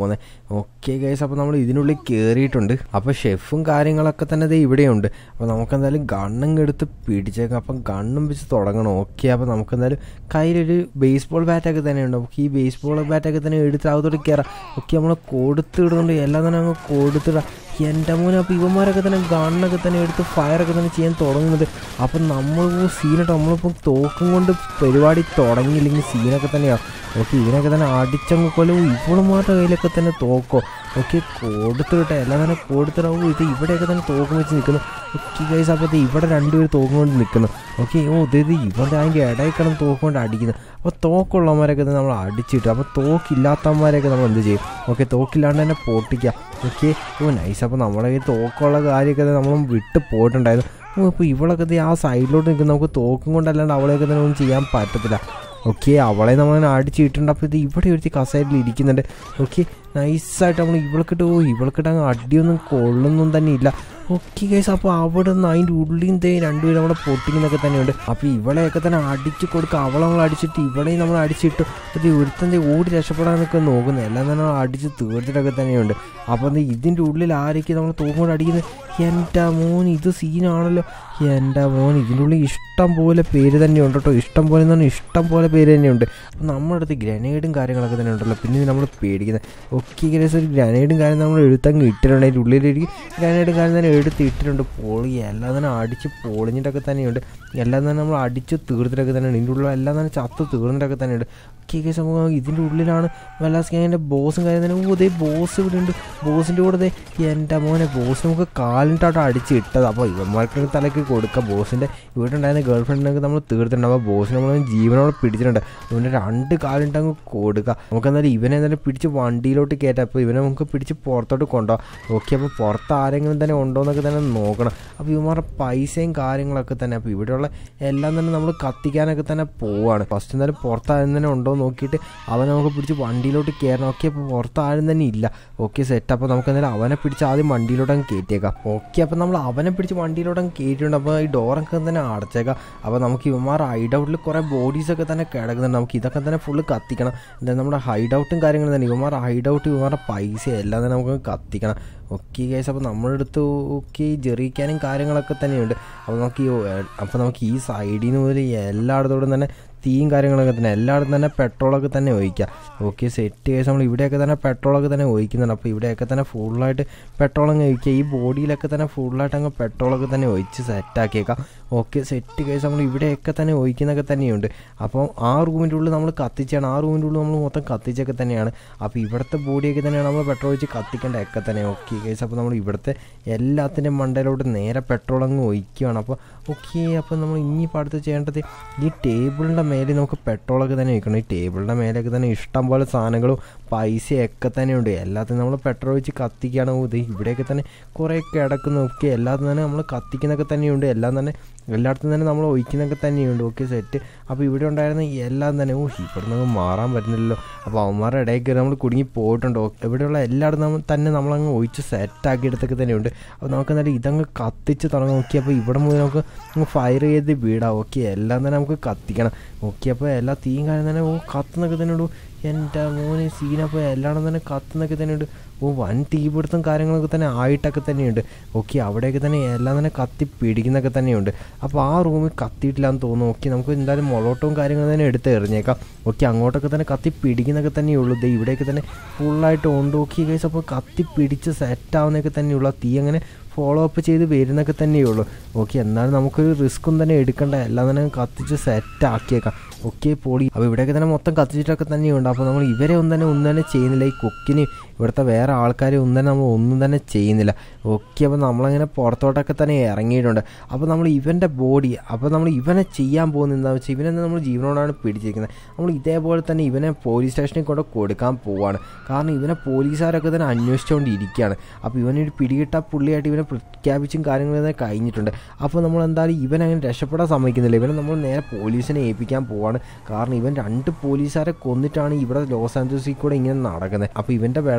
ഓക്കെ ഗൈസ് അപ്പോൾ നമ്മൾ ഇതിനുള്ളിൽ കയറിയിട്ടുണ്ട് അപ്പോൾ ഷെഫും കാര്യങ്ങളൊക്കെ തന്നെ ദേ ഇവിടെയുണ്ട് അപ്പോൾ നമുക്ക് എന്തായാലും ഗണ്ണും എടുത്ത് പിടിച്ചേക്കാം അപ്പം ഗണ്ണും വെച്ച് തുടങ്ങണം ഓക്കെ അപ്പോൾ നമുക്ക് എന്തായാലും കയ്യിലൊരു ബേസ്ബോൾ ബാറ്റൊക്കെ തന്നെ ഉണ്ട് നമുക്ക് ഈ ബേസ്ബോൾ ബാറ്റൊക്കെ തന്നെ എടുത്ത് അകത്തോട്ട് കയറാം ഓക്കെ നമ്മൾ കൊടുത്തിടുന്നുണ്ട് എല്ലാം തന്നെ അങ്ങ് കൊടുത്തിടാം എൻ്റെ മോനെ അപ്പോൾ ഇവന്മാരൊക്കെ തന്നെ ഗണ്ണൊക്കെ തന്നെ എടുത്ത് ഫയറൊക്കെ തന്നെ ചെയ്യാൻ തുടങ്ങുന്നത് അപ്പം നമ്മൾ സീനിട്ട് നമ്മളിപ്പോൾ തോക്കും കൊണ്ട് പരിപാടി തുടങ്ങിയില്ലെങ്കിൽ സീനൊക്കെ തന്നെയാണ് ഓക്കെ ഇതിനൊക്കെ തന്നെ അടിച്ചങ്ങ് കൊല്ലവും ഇവളുമാരുടെ കയ്യിലൊക്കെ തന്നെ തോക്കോ ഓക്കെ കൊടുത്തിട്ടെ എല്ലാം തന്നെ കൊടുത്തിടാവും ഇത് ഇവിടെയൊക്കെ തന്നെ തോക്കും വെച്ച് നിൽക്കുന്നു ഓക്കെ ഗൈസ് അപ്പോൾ ഇവിടെ രണ്ടുപേർ തോക്കും കൊണ്ട് നിൽക്കുന്നു ഓക്കെ ഓ ഇത് ഇവരുടെ അതിൻ്റെ ഇടയിൽ കിടന്ന് തോക്ക് കൊണ്ട് അടിക്കുന്നത് അപ്പോൾ തോക്കുള്ളവന്മാരൊക്കെ തന്നെ നമ്മൾ അടിച്ചിട്ട് അപ്പോൾ തോക്കില്ലാത്തവന്മാരെയൊക്കെ നമ്മൾ എന്ത് ചെയ്യും ഓക്കെ തോക്കില്ലാണ്ട് തന്നെ പൊട്ടിക്കുക ഓക്കെ ഓ നൈസ് അപ്പോൾ നമ്മുടെ കയ്യിൽ തോക്കുള്ള കാര്യമൊക്കെ നമ്മൾ വിട്ട് പോയിട്ടുണ്ടായിരുന്നു ഓ ഇപ്പോൾ ഇവളൊക്കെ ദേ ആ സൈഡിലോട്ട് നിൽക്കുന്ന നമുക്ക് തോക്കും കൊണ്ടല്ലാണ്ട് അവളെയൊക്കെ തന്നെ ഒന്നും ചെയ്യാൻ പറ്റത്തില്ല ഓക്കെ അവളെ നമ്മൾ അടിച്ചിട്ടുണ്ട് അപ്പോൾ ഇത് ഇവിടെ ഒരു കസേരയിൽ ഇരിക്കുന്നുണ്ട് ഓക്കെ നൈസായിട്ട് നമ്മൾ ഇവൾക്കിട്ട് ഓ ഇവൾക്കിട്ട് അങ്ങ് അടിയൊന്നും കൊള്ളുന്നും തന്നെ ഇല്ല ഓക്കെ ഗൈസ് അപ്പോൾ അവിടെ നിന്ന് അതിൻ്റെ ഉള്ളിൽ ദേ രണ്ടുപേരും അവിടെ പൊട്ടിക്കുന്നൊക്കെ തന്നെയുണ്ട് അപ്പോൾ ഇവളെയൊക്കെ തന്നെ അടിച്ച് കൊടുക്കുക അവളെ നമ്മൾ അടിച്ചിട്ട് ഇവളെയും നമ്മൾ അടിച്ചിട്ട് അത് ഒരുത്തൻ്റെ ഓടി രക്ഷപ്പെടാനൊക്കെ നോക്കുന്നത് എല്ലാം തന്നെ നമ്മൾ അടിച്ച് തീർത്തിട്ടൊക്കെ തന്നെയുണ്ട് അപ്പോൾ ദേ ഇതിൻ്റെ ഉള്ളിൽ ആരൊക്കെ നമ്മൾ തോന്നുകൊണ്ട് അടിക്കുന്നത് എൻ്റെ മോൻ ഇത് സീനാണല്ലോ എൻ്റെ മോൻ ഇതിൻ്റെ ഉള്ളിൽ ഇഷ്ടം പോലെ പേര് തന്നെയുണ്ട് കേട്ടോ ഇഷ്ടം പോലെ എന്ന് പറഞ്ഞാൽ ഇഷ്ടം പോലെ പേര് തന്നെയുണ്ട് അപ്പോൾ നമ്മുടെ അടുത്ത് ഗ്രനേഡും കാര്യങ്ങളൊക്കെ തന്നെ ഉണ്ടല്ലോ പിന്നെ നമ്മൾ പേടിക്കുന്നത് ഓക്കെ ഗൈസ് ഒരു ഗ്രനേഡും കാര്യം നമ്മൾ എഴുത്തങ്ങ് ഇട്ടിട്ടുണ്ട് അതിൻ്റെ ഉള്ളിലേക്ക് ഗ്രനേഡും കാര്യം തന്നെ എടുത്ത് ഇട്ടിട്ടുണ്ട് പൊളി എല്ലാം തന്നെ അടിച്ച് പൊളിഞ്ഞിട്ടൊക്കെ തന്നെയുണ്ട് എല്ലാം തന്നെ നമ്മൾ അടിച്ച് തീർത്തിട്ടൊക്കെ തന്നെയുണ്ട് ഇതിൻ്റെ ഉള്ളിൽ എല്ലാം തന്നെ ചത്ത് തീർന്നിട്ടൊക്കെ തന്നെയുണ്ട് ഓക്കെ ഗൈസ് നമുക്ക് ഇതിൻ്റെ ഉള്ളിലാണ് വെല്ലാസ് ഗ്യാങ്ങിൻ്റെ ബോസും കാര്യം തന്നെ ഓ ദേ ബോസ് ഇവിടെ ഉണ്ട് ബോസിൻ്റെ കൂടെ ദേ എൻ്റെ മോനെ ബോസ് നമുക്ക് കാലിട്ടാട്ടോ അടിച്ച് ഇട്ടത് അപ്പോൾ ഇവന്മാർക്ക് തലയ്ക്ക് കൊടുക്കുക ബോസിൻ്റെ ഇവിടെ ഉണ്ടായിരുന്ന ഗേൾ ഫ്രണ്ടിനൊക്കെ നമ്മൾ തീർത്തിട്ടുണ്ട് അപ്പോൾ ബോസിനെ നമ്മൾ ജീവനോടെ പിടിച്ചിട്ടുണ്ട് അതുകൊണ്ട് രണ്ട് കാലിട്ട് അങ്ങ് കൊടുക്കുക നമുക്ക് എന്തായാലും ഇവനെ എന്തായാലും പിടിച്ച് വണ്ടിയിലോട്ട് കയറ്റാം അപ്പോൾ ഇവനെ നമുക്ക് പിടിച്ച് പുറത്തോട്ട് കൊണ്ടുപോകാം ഓക്കെ അപ്പോൾ പുറത്ത് ആരെങ്കിലും തന്നെ ഉണ്ടോ എന്നൊക്കെ തന്നെ നോക്കണം അപ്പോൾ ഇവന്മാരുടെ പൈസയും കാര്യങ്ങളൊക്കെ തന്നെ അപ്പോൾ ഇവിടെയുള്ള എല്ലാം തന്നെ നമ്മൾ കത്തിക്കാനൊക്കെ തന്നെ പോവാണ് ഫസ്റ്റ് എന്തായാലും പുറത്ത് ആരും തന്നെ ഉണ്ടോ എന്ന് നോക്കിയിട്ട് അവനെ നമുക്ക് പിടിച്ച് വണ്ടിയിലോട്ട് കയറണം ഓക്കെ അപ്പോൾ പുറത്ത് ആരും തന്നെ ഇല്ല ഓക്കെ സെറ്റ് അപ്പോൾ നമുക്ക് എന്തായാലും അവനെ പിടിച്ച് ആദ്യം വണ്ടിയിലോട്ട് അങ്ങ് കയറ്റിയേക്കാം ഓക്കെ അപ്പോൾ നമ്മൾ അവനെ പിടിച്ച് വണ്ടിയിലോട്ട് അങ്ങ് കയറ്റിയിട്ടുണ്ട് അപ്പോൾ ഈ ഡോറൊക്കെ തന്നെ അടച്ചേക്കാം അപ്പോൾ നമുക്ക് ഇവന്മാർ ഹൈഡ് ഔട്ടിൽ കുറേ ബോഡീസൊക്കെ തന്നെ കിടക്കുന്നുണ്ട് നമുക്ക് ഇതൊക്കെ തന്നെ ഫുള്ള് കത്തിക്കണം എന്തായാലും നമ്മുടെ ഹൈഡ് ഔട്ടും കാര്യങ്ങളും തന്നെ ഇവന്മാർ ഹൈഡ് ഔട്ട് ഇവന്മാരുടെ പൈസ എല്ലാം തന്നെ നമുക്ക് കത്തിക്കണം ഓക്കെ കേസ് അപ്പോൾ നമ്മുടെ അടുത്ത് ഓക്കെ ജെറിക്കാനും കാര്യങ്ങളൊക്കെ തന്നെയുണ്ട് അപ്പോൾ നമുക്ക് ഈ അപ്പോൾ നമുക്ക് ഈ സൈഡിൽ നിന്ന് മുതൽ എല്ലായിടത്തോടും തന്നെ തീയും കാര്യങ്ങളൊക്കെ തന്നെ എല്ലായിടത്തും തന്നെ പെട്രോളൊക്കെ തന്നെ ഒഴിക്കാം ഓക്കെ സെറ്റ് കേസ് നമ്മൾ ഇവിടെയൊക്കെ തന്നെ പെട്രോളൊക്കെ തന്നെ ഒഴിക്കുന്നുണ്ട് അപ്പോൾ ഇവിടെയൊക്കെ തന്നെ ഫുള്ളായിട്ട് പെട്രോൾ അങ്ങ് ഒഴിക്കുക ഈ ബോഡിയിലൊക്കെ തന്നെ ഫുള്ളായിട്ട് അങ്ങ് പെട്രോളൊക്കെ തന്നെ ഒഴിച്ച് സെറ്റാക്കിയേക്കാം ഓക്കെ സെറ്റ് കേസ് നമ്മൾ ഇവിടെയൊക്കെ തന്നെ ഒഴിക്കുന്നൊക്കെ തന്നെയുണ്ട് അപ്പോൾ ആ റൂമിൻ്റെ ഉള്ളിൽ നമ്മൾ കത്തിച്ചാണ് ആ റൂമിൻ്റെ ഉള്ളിൽ നമ്മൾ മൊത്തം കത്തിച്ചൊക്കെ തന്നെയാണ് അപ്പോൾ ഇവിടുത്തെ ബോഡിയൊക്കെ തന്നെയാണ് നമ്മൾ പെട്രോൾ ഒഴിച്ച് കത്തിക്കേണ്ടതൊക്കെ തന്നെ ഓക്കെ കേസ് അപ്പോൾ നമ്മൾ ഇവിടുത്തെ എല്ലാത്തിൻ്റെ മണ്ടയിലോട്ട് നേരെ പെട്രോൾ അങ്ങ് ഒഴിക്കുകയാണ് അപ്പോൾ ഓക്കെ അപ്പോൾ നമ്മൾ ഇനി ഇപ്പോൾ അടുത്ത് ചെയ്യേണ്ടത് ഈ ടേബിളിൻ്റെ മേലെ നമുക്ക് പെട്രോളൊക്കെ തന്നെ ഒഴിക്കണം ഈ ടേബിളിൻ്റെ മേലെയൊക്കെ തന്നെ ഇഷ്ടം പോലെ സാധനങ്ങളും പൈസയൊക്കെ തന്നെയുണ്ട് എല്ലാത്തിനും നമ്മൾ പെട്രോൾ ഒഴിച്ച് കത്തിക്കുകയാണ് ഓ, ഇത് ഇവിടെയൊക്കെ തന്നെ കുറേ കിടക്കുന്നു ഒക്കെ എല്ലാത്തിനും തന്നെ നമ്മൾ കത്തിക്കുന്നൊക്കെ തന്നെയുണ്ട് എല്ലാം തന്നെ എല്ലായിടത്തും തന്നെ നമ്മൾ ഒഴിക്കുന്നൊക്കെ തന്നെയുണ്ട് ഓക്കെ സെറ്റ് അപ്പോൾ ഇവിടെ ഉണ്ടായിരുന്ന എല്ലാം തന്നെ ഓ ഇവിടെ നിന്ന് മാറാൻ പറ്റുന്നില്ലല്ലോ അപ്പോൾ അവന്മാരുടെ ഇടയിൽ കയറി നമ്മൾ കുടുങ്ങി പോയിട്ടുണ്ട് ഓ- ഇവിടെയുള്ള എല്ലായിടത്തും നമ്മൾ തന്നെ നമ്മളങ്ങ് ഒഴിച്ച് സെറ്റാക്കി എടുത്തൊക്കെ തന്നെയുണ്ട് അപ്പോൾ നമുക്ക് എന്തായാലും ഇതങ്ങ് കത്തിച്ച് തുടങ്ങാം നോക്കി അപ്പോൾ ഇവിടെ മുതൽ നമുക്ക് ഫയർ ചെയ്ത് വീടാം ഓക്കെ എല്ലാം തന്നെ നമുക്ക് കത്തിക്കണം ഓക്കെ അപ്പോൾ എല്ലാ തീയും കാര്യം തന്നെ ഓ കത്തുന്നൊക്കെ തന്നെ ഉള്ളൂ എൻ്റെ മോനെ സീനപ്പോൾ എല്ലായിടം തന്നെ കത്തുന്നൊക്കെ തന്നെയുണ്ട് ഓ വൻ തീപിടുത്തം കാര്യങ്ങളൊക്കെ തന്നെ ആയിട്ടൊക്കെ തന്നെയുണ്ട് ഓക്കെ അവിടെയൊക്കെ തന്നെ എല്ലാം തന്നെ കത്തി പിടിക്കുന്നൊക്കെ തന്നെയുണ്ട് അപ്പോൾ ആ റൂമിൽ കത്തിയിട്ടില്ല എന്ന് തോന്നുന്നു ഓക്കെ നമുക്ക് എന്തായാലും മൊളോട്ടവും കാര്യങ്ങളും തന്നെ എടുത്ത് എറിഞ്ഞേക്കാം ഓക്കെ അങ്ങോട്ടൊക്കെ തന്നെ കത്തി പിടിക്കുന്നൊക്കെ തന്നെയുള്ളൂ ദേ ഇവിടെയൊക്കെ തന്നെ ഫുള്ളായിട്ട് ഉണ്ട് ഓക്കെ ഗൈസ് അപ്പോൾ കത്തി പിടിച്ച് സെറ്റാവുന്നൊക്കെ തന്നെയുള്ളൂ ആ തീ അങ്ങനെ ഫോളോ അപ്പ് ചെയ്ത് വരുന്നൊക്കെ തന്നെയുള്ളൂ ഓക്കെ എന്നാലും നമുക്കൊരു റിസ്ക്കും തന്നെ എടുക്കണ്ട എല്ലാം തന്നെ കത്തിച്ച് സെറ്റ് ആക്കിയേക്കാം ഓക്കെ പൊളി അപ്പോൾ ഇവിടെയൊക്കെ തന്നെ മൊത്തം കത്തിച്ചിട്ടൊക്കെ തന്നെയുണ്ട് അപ്പോൾ നമ്മൾ ഇവരെ ഒന്നും തന്നെ ഒന്നും തന്നെ ചെയ്യുന്നില്ല ഈ കുക്കിന് ഇവിടുത്തെ വേറെ ആൾക്കാരെ ഒന്നും തന്നെ നമ്മൾ ഒന്നും തന്നെ ചെയ്യുന്നില്ല ഓക്കെ അപ്പോൾ നമ്മളങ്ങനെ പുറത്തോട്ടൊക്കെ തന്നെ ഇറങ്ങിയിട്ടുണ്ട് അപ്പോൾ നമ്മൾ ഇവൻ്റെ ബോഡി അപ്പോൾ നമ്മൾ ഇവനെ ചെയ്യാൻ പോകുന്നത് എന്താണെന്ന് വെച്ചാൽ ഇവനെ നമ്മൾ ജീവനോടാണ് പിടിച്ചിരിക്കുന്നത് നമ്മൾ ഇതേപോലെ തന്നെ ഇവനെ പോലീസ് സ്റ്റേഷനിൽ കൊണ്ട് കൊടുക്കാൻ പോവാണ് കാരണം ഇവനെ പോലീസുകാരൊക്കെ തന്നെ അന്വേഷിച്ചുകൊണ്ടിരിക്കുകയാണ് അപ്പോൾ ഇവനൊരു പിടികിട്ട പുള്ളിയായിട്ട് ഇവനെ പ്രഖ്യാപിച്ചും കാര്യങ്ങളും തന്നെ കഴിഞ്ഞിട്ടുണ്ട് അപ്പോൾ നമ്മൾ എന്തായാലും ഇവൻ അങ്ങനെ രക്ഷപ്പെടാൻ സമ്മതിക്കുന്നില്ല ഇവനെ നമ്മൾ നേരെ പോലീസിനെ ഏൽപ്പിക്കാൻ പോവാണ് കാരണം ഇവൻ രണ്ട് പോലീസുകാരെ കൊന്നിട്ടാണ് ഇവിടെ ലോസ് ആഞ്ചലസിൽ കൂടെ ഇങ്ങനെ നടക്കുന്നത് അപ്പോൾ ഇവൻ്റെ വിള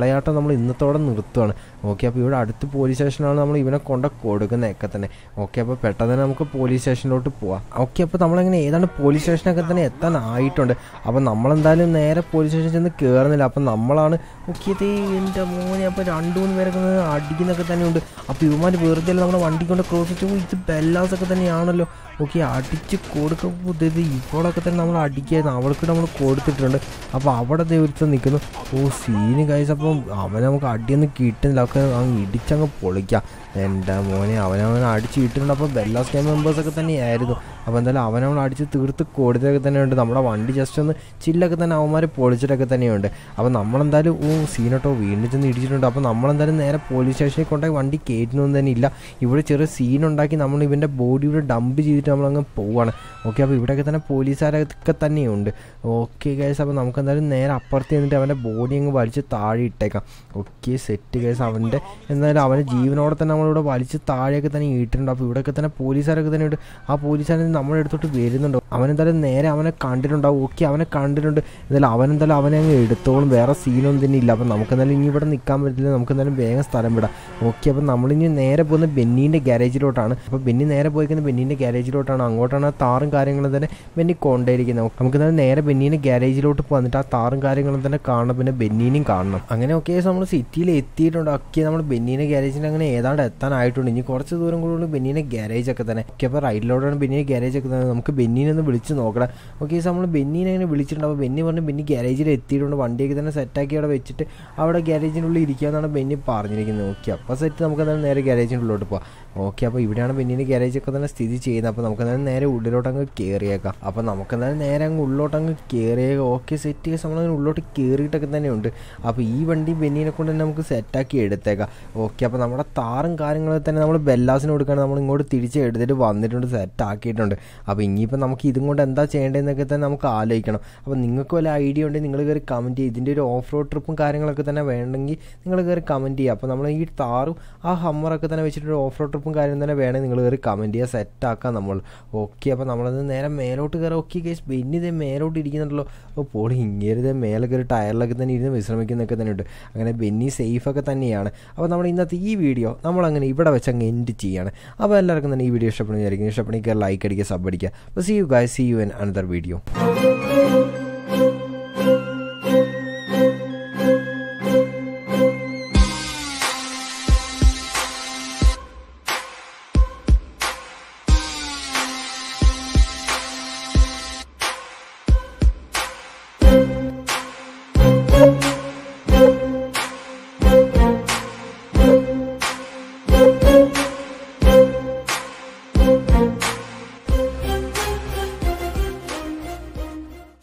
വിളയാട്ടം നമ്മൾ ഇന്നത്തോടെ നിർത്തുകയാണ് ഓക്കെ അപ്പോൾ ഇവിടെ അടുത്ത് പോലീസ് സ്റ്റേഷനാണ് നമ്മൾ ഇവനെ കൊണ്ട് കൊടുക്കുന്നതൊക്കെ തന്നെ ഓക്കെ അപ്പോൾ പെട്ടെന്ന് തന്നെ നമുക്ക് പോലീസ് സ്റ്റേഷനിലോട്ട് പോവാം ഓക്കെ അപ്പോൾ നമ്മളങ്ങനെ ഏതാണ്ട് പോലീസ് സ്റ്റേഷനൊക്കെ തന്നെ എത്താൻ ആയിട്ടുണ്ട് അപ്പോൾ നമ്മളെന്തായാലും നേരെ പോലീസ് സ്റ്റേഷനിൽ ചെന്ന് കയറുന്നില്ല അപ്പോൾ നമ്മളാണ് ഓക്കെ ഇതേ എൻ്റെ മോനെ അപ്പോൾ രണ്ട് മൂന്ന് പേരൊക്കെ നിന്ന് അടിക്കുന്നൊക്കെ തന്നെയുണ്ട് അപ്പോൾ ഇവന്മാർ വെറുതെ അല്ല നമ്മുടെ വണ്ടി കൊണ്ട് ക്രോസ് ചെയ്തു ഇത് ബെല്ലാസ് ഒക്കെ തന്നെയാണല്ലോ ഓക്കെ അടിച്ച് കൊടുക്കുമ്പോൾ ഇത് ഇവളൊക്കെ തന്നെ നമ്മൾ അടിക്കായിരുന്നു അവൾക്ക് നമ്മൾ കൊടുത്തിട്ടുണ്ട് അപ്പോൾ അവിടെ ദൈവത്തിൽ നിൽക്കുന്നു ഓ സീന് കൈസ് അപ്പം അവൻ നമുക്ക് അടിയൊന്നും കിട്ടുന്നില്ല ഒക്കെ അങ്ങ് ഇടിച്ചങ്ങ് പൊളിക്കാം എൻ്റെ മോനെ അവനവൻ അടിച്ച് കിട്ടുന്നുണ്ട് അപ്പോൾ ബെല്ലാസ് ക്യാമ്പ് മെമ്പേഴ്സൊക്കെ തന്നെയായിരുന്നു അപ്പോൾ എന്തായാലും അവനവൻ അടിച്ച് തീർത്ത് കൊടുത്തൊക്കെ തന്നെയുണ്ട് നമ്മുടെ വണ്ടി ജസ്റ്റ് ഒന്ന് ചില്ലൊക്കെ തന്നെ അവന്മാർ പൊളിച്ചിട്ടൊക്കെ തന്നെയുണ്ട് അപ്പോൾ നമ്മളെന്തായാലും ഓ സീനോട്ടോ വീണ്ടും ചെന്ന് ഇടിച്ചിട്ടുണ്ട് അപ്പോൾ നമ്മളെന്തായാലും നേരെ പോലീസ് സ്റ്റേഷനിൽ കൊണ്ടുപോയി വണ്ടി കയറ്റുന്നൊന്നും തന്നെ ഇല്ല ഇവിടെ ചെറിയ സീൻ ഉണ്ടാക്കി നമ്മൾ ഇവൻ്റെ ബോഡി ഇവിടെ ഡംപ് ചെയ്തിട്ട് നമ്മളങ്ങ് പോവാണ് ഓക്കെ അപ്പോൾ ഇവിടെയൊക്കെ തന്നെ പോലീസുകാരൊക്കെ തന്നെയുണ്ട് ഓക്കെ കേസ് അപ്പോൾ നമുക്ക് എന്തായാലും നേരെ അപ്പുറത്ത് നിന്നിട്ട് അവൻ്റെ ബോഡി അങ്ങ് വലിച്ച് താഴെ ഇട്ടേക്കാം ഓക്കെ സെറ്റ് കേസ് അവൻ്റെ എന്തായാലും അവൻ്റെ ജീവനോടെ തന്നെ നമ്മളിവിടെ വലിച്ച് താഴെയൊക്കെ തന്നെ ഇട്ടിട്ടുണ്ട് അപ്പോൾ ഇവിടെയൊക്കെ തന്നെ പോലീസുകാരൊക്കെ തന്നെ ഉണ്ട് ആ പോലീസുകാരൻ നമ്മുടെ അടുത്തോട്ട് വരുന്നുണ്ട് അവനെന്തായാലും നേരെ അവനെ കണ്ടിട്ടുണ്ടാവും ഓക്കെ അവനെ കണ്ടിട്ടുണ്ട് എന്തായാലും അവനെന്തായാലും അവനെ അങ്ങ് എടുത്തോളും വേറെ സീനൊന്നും തന്നെ ഇല്ല അപ്പം നമുക്ക് എന്തായാലും ഇനി ഇവിടെ നിൽക്കാൻ പറ്റില്ല നമുക്ക് എന്തായാലും വേഗം സ്ഥലം വിടാം ഓക്കെ അപ്പം നമ്മളിനി നേരെ പോകുന്നത് ബെന്നീൻ്റെ ഗ്യാരേജിലോട്ടാണ് അപ്പോൾ ബെന്നി നേരെ പോയിക്കുന്നത് ബെന്നീൻ്റെ ഗ്യാരേജിലോട്ടാണ് അങ്ങോട്ടാണ് ആ താറും കാര്യങ്ങളും തന്നെ ബെന്നി കൊണ്ടേയിരിക്കുന്നത് നമുക്ക് എന്തായാലും നേരെ ബെന്നീൻ്റെ ഗ്യാരേജിലോട്ട് വന്നിട്ട് ആ താറും കാര്യങ്ങളും തന്നെ കാണണം പിന്നെ ബെന്നീനെയും കാണണം അങ്ങനെ ഒക്കെ നമ്മൾ സിറ്റിയിൽ എത്തിയിട്ടുണ്ട് ഒക്കെ നമ്മൾ ബെന്നീനെ ഗ്യാരേജിൽ അങ്ങനെ ഏതാണ്ട് എത്താനായിട്ടുണ്ട് ഇനി കുറച്ച് ദൂരം കൂടുതൽ ബെന്നീനെ ഗ്യാരേജ് ഒക്കെ തന്നെ ഓക്കെ അപ്പോൾ റൈറ്റിലോട്ടാണ് ബെന്നീനെ ഗ്യാരേജ് ഒക്കെ തന്നെ നമുക്ക് ബെന്നീനെ ഒന്ന് വിളിച്ച് നോക്കണം ഓക്കെ നമ്മൾ ബെന്നീനെ അങ്ങനെ വിളിച്ചിട്ടുണ്ട് അപ്പോൾ ബെന്നി പറഞ്ഞു ബെന്നി ഗ്യാരേജിൽ എത്തിയിട്ടുണ്ട് വണ്ടിയൊക്കെ തന്നെ സെറ്റാക്കി അവിടെ വെച്ചിട്ട് അവിടെ ഗ്യാരേജിനുള്ളിൽ ഇരിക്കുകയെന്നാണ് ബെന്നി പറഞ്ഞിരിക്കുന്നത് ഓക്കെ അപ്പോൾ സെറ്റ് നമുക്ക് എന്തായാലും നേരെ ഗ്യാരേജിൻ്റെ ഉള്ളിലോട്ട് പോകാം ഓക്കെ അപ്പോൾ ഇവിടെയാണ് ബെന്നിൻ്റെ ഗ്യാരേജ് ഒക്കെ തന്നെ സ്ഥിതി ചെയ്യുന്നത് അപ്പോൾ നമുക്ക് എന്തായാലും നേരെ ഉള്ളിലോട്ട് അങ്ങ് കയറിയേക്കാം അപ്പോൾ നമുക്ക് എന്തായാലും നേരെ അങ്ങ് ഉള്ളിലോട്ട് അങ്ങ് കയറിയേക്കാം ഓക്കെ സെറ്റ് ചെയ്ത് നമ്മളങ്ങനെ ഉള്ളിലോട്ട് കയറിയിട്ടൊക്കെ തന്നെയുണ്ട് അപ്പോൾ ഈ വണ്ടി ബെന്നീനെ കൊണ്ട് തന്നെ നമുക്ക് സെറ്റാക്കി എടുത്തേക്കാം ഓക്കെ അപ്പോൾ നമ്മുടെ താറും കാര്യങ്ങളൊക്കെ തന്നെ നമ്മൾ ബെല്ലാസിന് കൊടുക്കുകയാണ് നമ്മൾ ഇങ്ങോട്ട് തിരിച്ച് എടുത്തിട്ട് വന്നിട്ടുണ്ട് സെറ്റ് ആക്കിയിട്ടുണ്ട് അപ്പോൾ ഇനിയിപ്പോൾ നമുക്ക് ഇതും കൊണ്ട് എന്താ ചെയ്യേണ്ടതെന്നൊക്കെ തന്നെ നമുക്ക് ആലോചിക്കണം അപ്പോൾ നിങ്ങൾക്ക് വല്ല ഐഡിയ ഉണ്ടെങ്കിൽ നിങ്ങൾ കയറി കമൻറ്റ് ചെയ്യുക ഇതിൻ്റെ ഒരു ഓഫ് റോഡ് ട്രിപ്പും കാര്യങ്ങളൊക്കെ തന്നെ വേണമെങ്കിൽ നിങ്ങൾ കയറി കമൻറ്റ് ചെയ്യുക അപ്പോൾ നമ്മൾ ഈ താറും ആ ഹമ്മറൊക്കെ തന്നെ വെച്ചിട്ട് ഓഫ് റോഡ് ട്രിപ്പും കാര്യം തന്നെ വേണമെങ്കിൽ നിങ്ങൾ കയറി കമൻറ്റ് ചെയ്യുക സെറ്റാക്കാം നമ്മൾ ഓക്കെ അപ്പോൾ നമ്മളത് നേരെ മേലോട്ട് കയറി ഓക്കെ കേസ് ബെന്നി ഇതേ മേലോട്ട് ഇരിക്കുന്നുണ്ടല്ലോ അപ്പോൾ പോളി ഇങ്ങേരുതേ മേലെ കയറി ടയറിലൊക്കെ തന്നെ ഇരുന്ന് വിശ്രമിക്കുന്നൊക്കെ തന്നെ ഉണ്ട് അങ്ങനെ ബെന്നി സേഫൊക്കെ തന്നെയാണ് അപ്പോൾ നമ്മൾ ഇന്നത്തെ ഈ വീഡിയോ നമ്മളങ്ങനെ ഇവിടെ വെച്ച് അങ്ങ് എൻഡ് ചെയ്യാണ് അപ്പോൾ എല്ലാവർക്കും തന്നെ ഈ വീഡിയോ ഇഷ്ടപ്പെടുന്ന വിചാരിക്കും ഇഷ്ടപ്പെടുന്നെങ്കിൽ ലൈക്ക് അടിക്കുക സബ് അടിക്കുക അപ്പോൾ see you guy see you in another video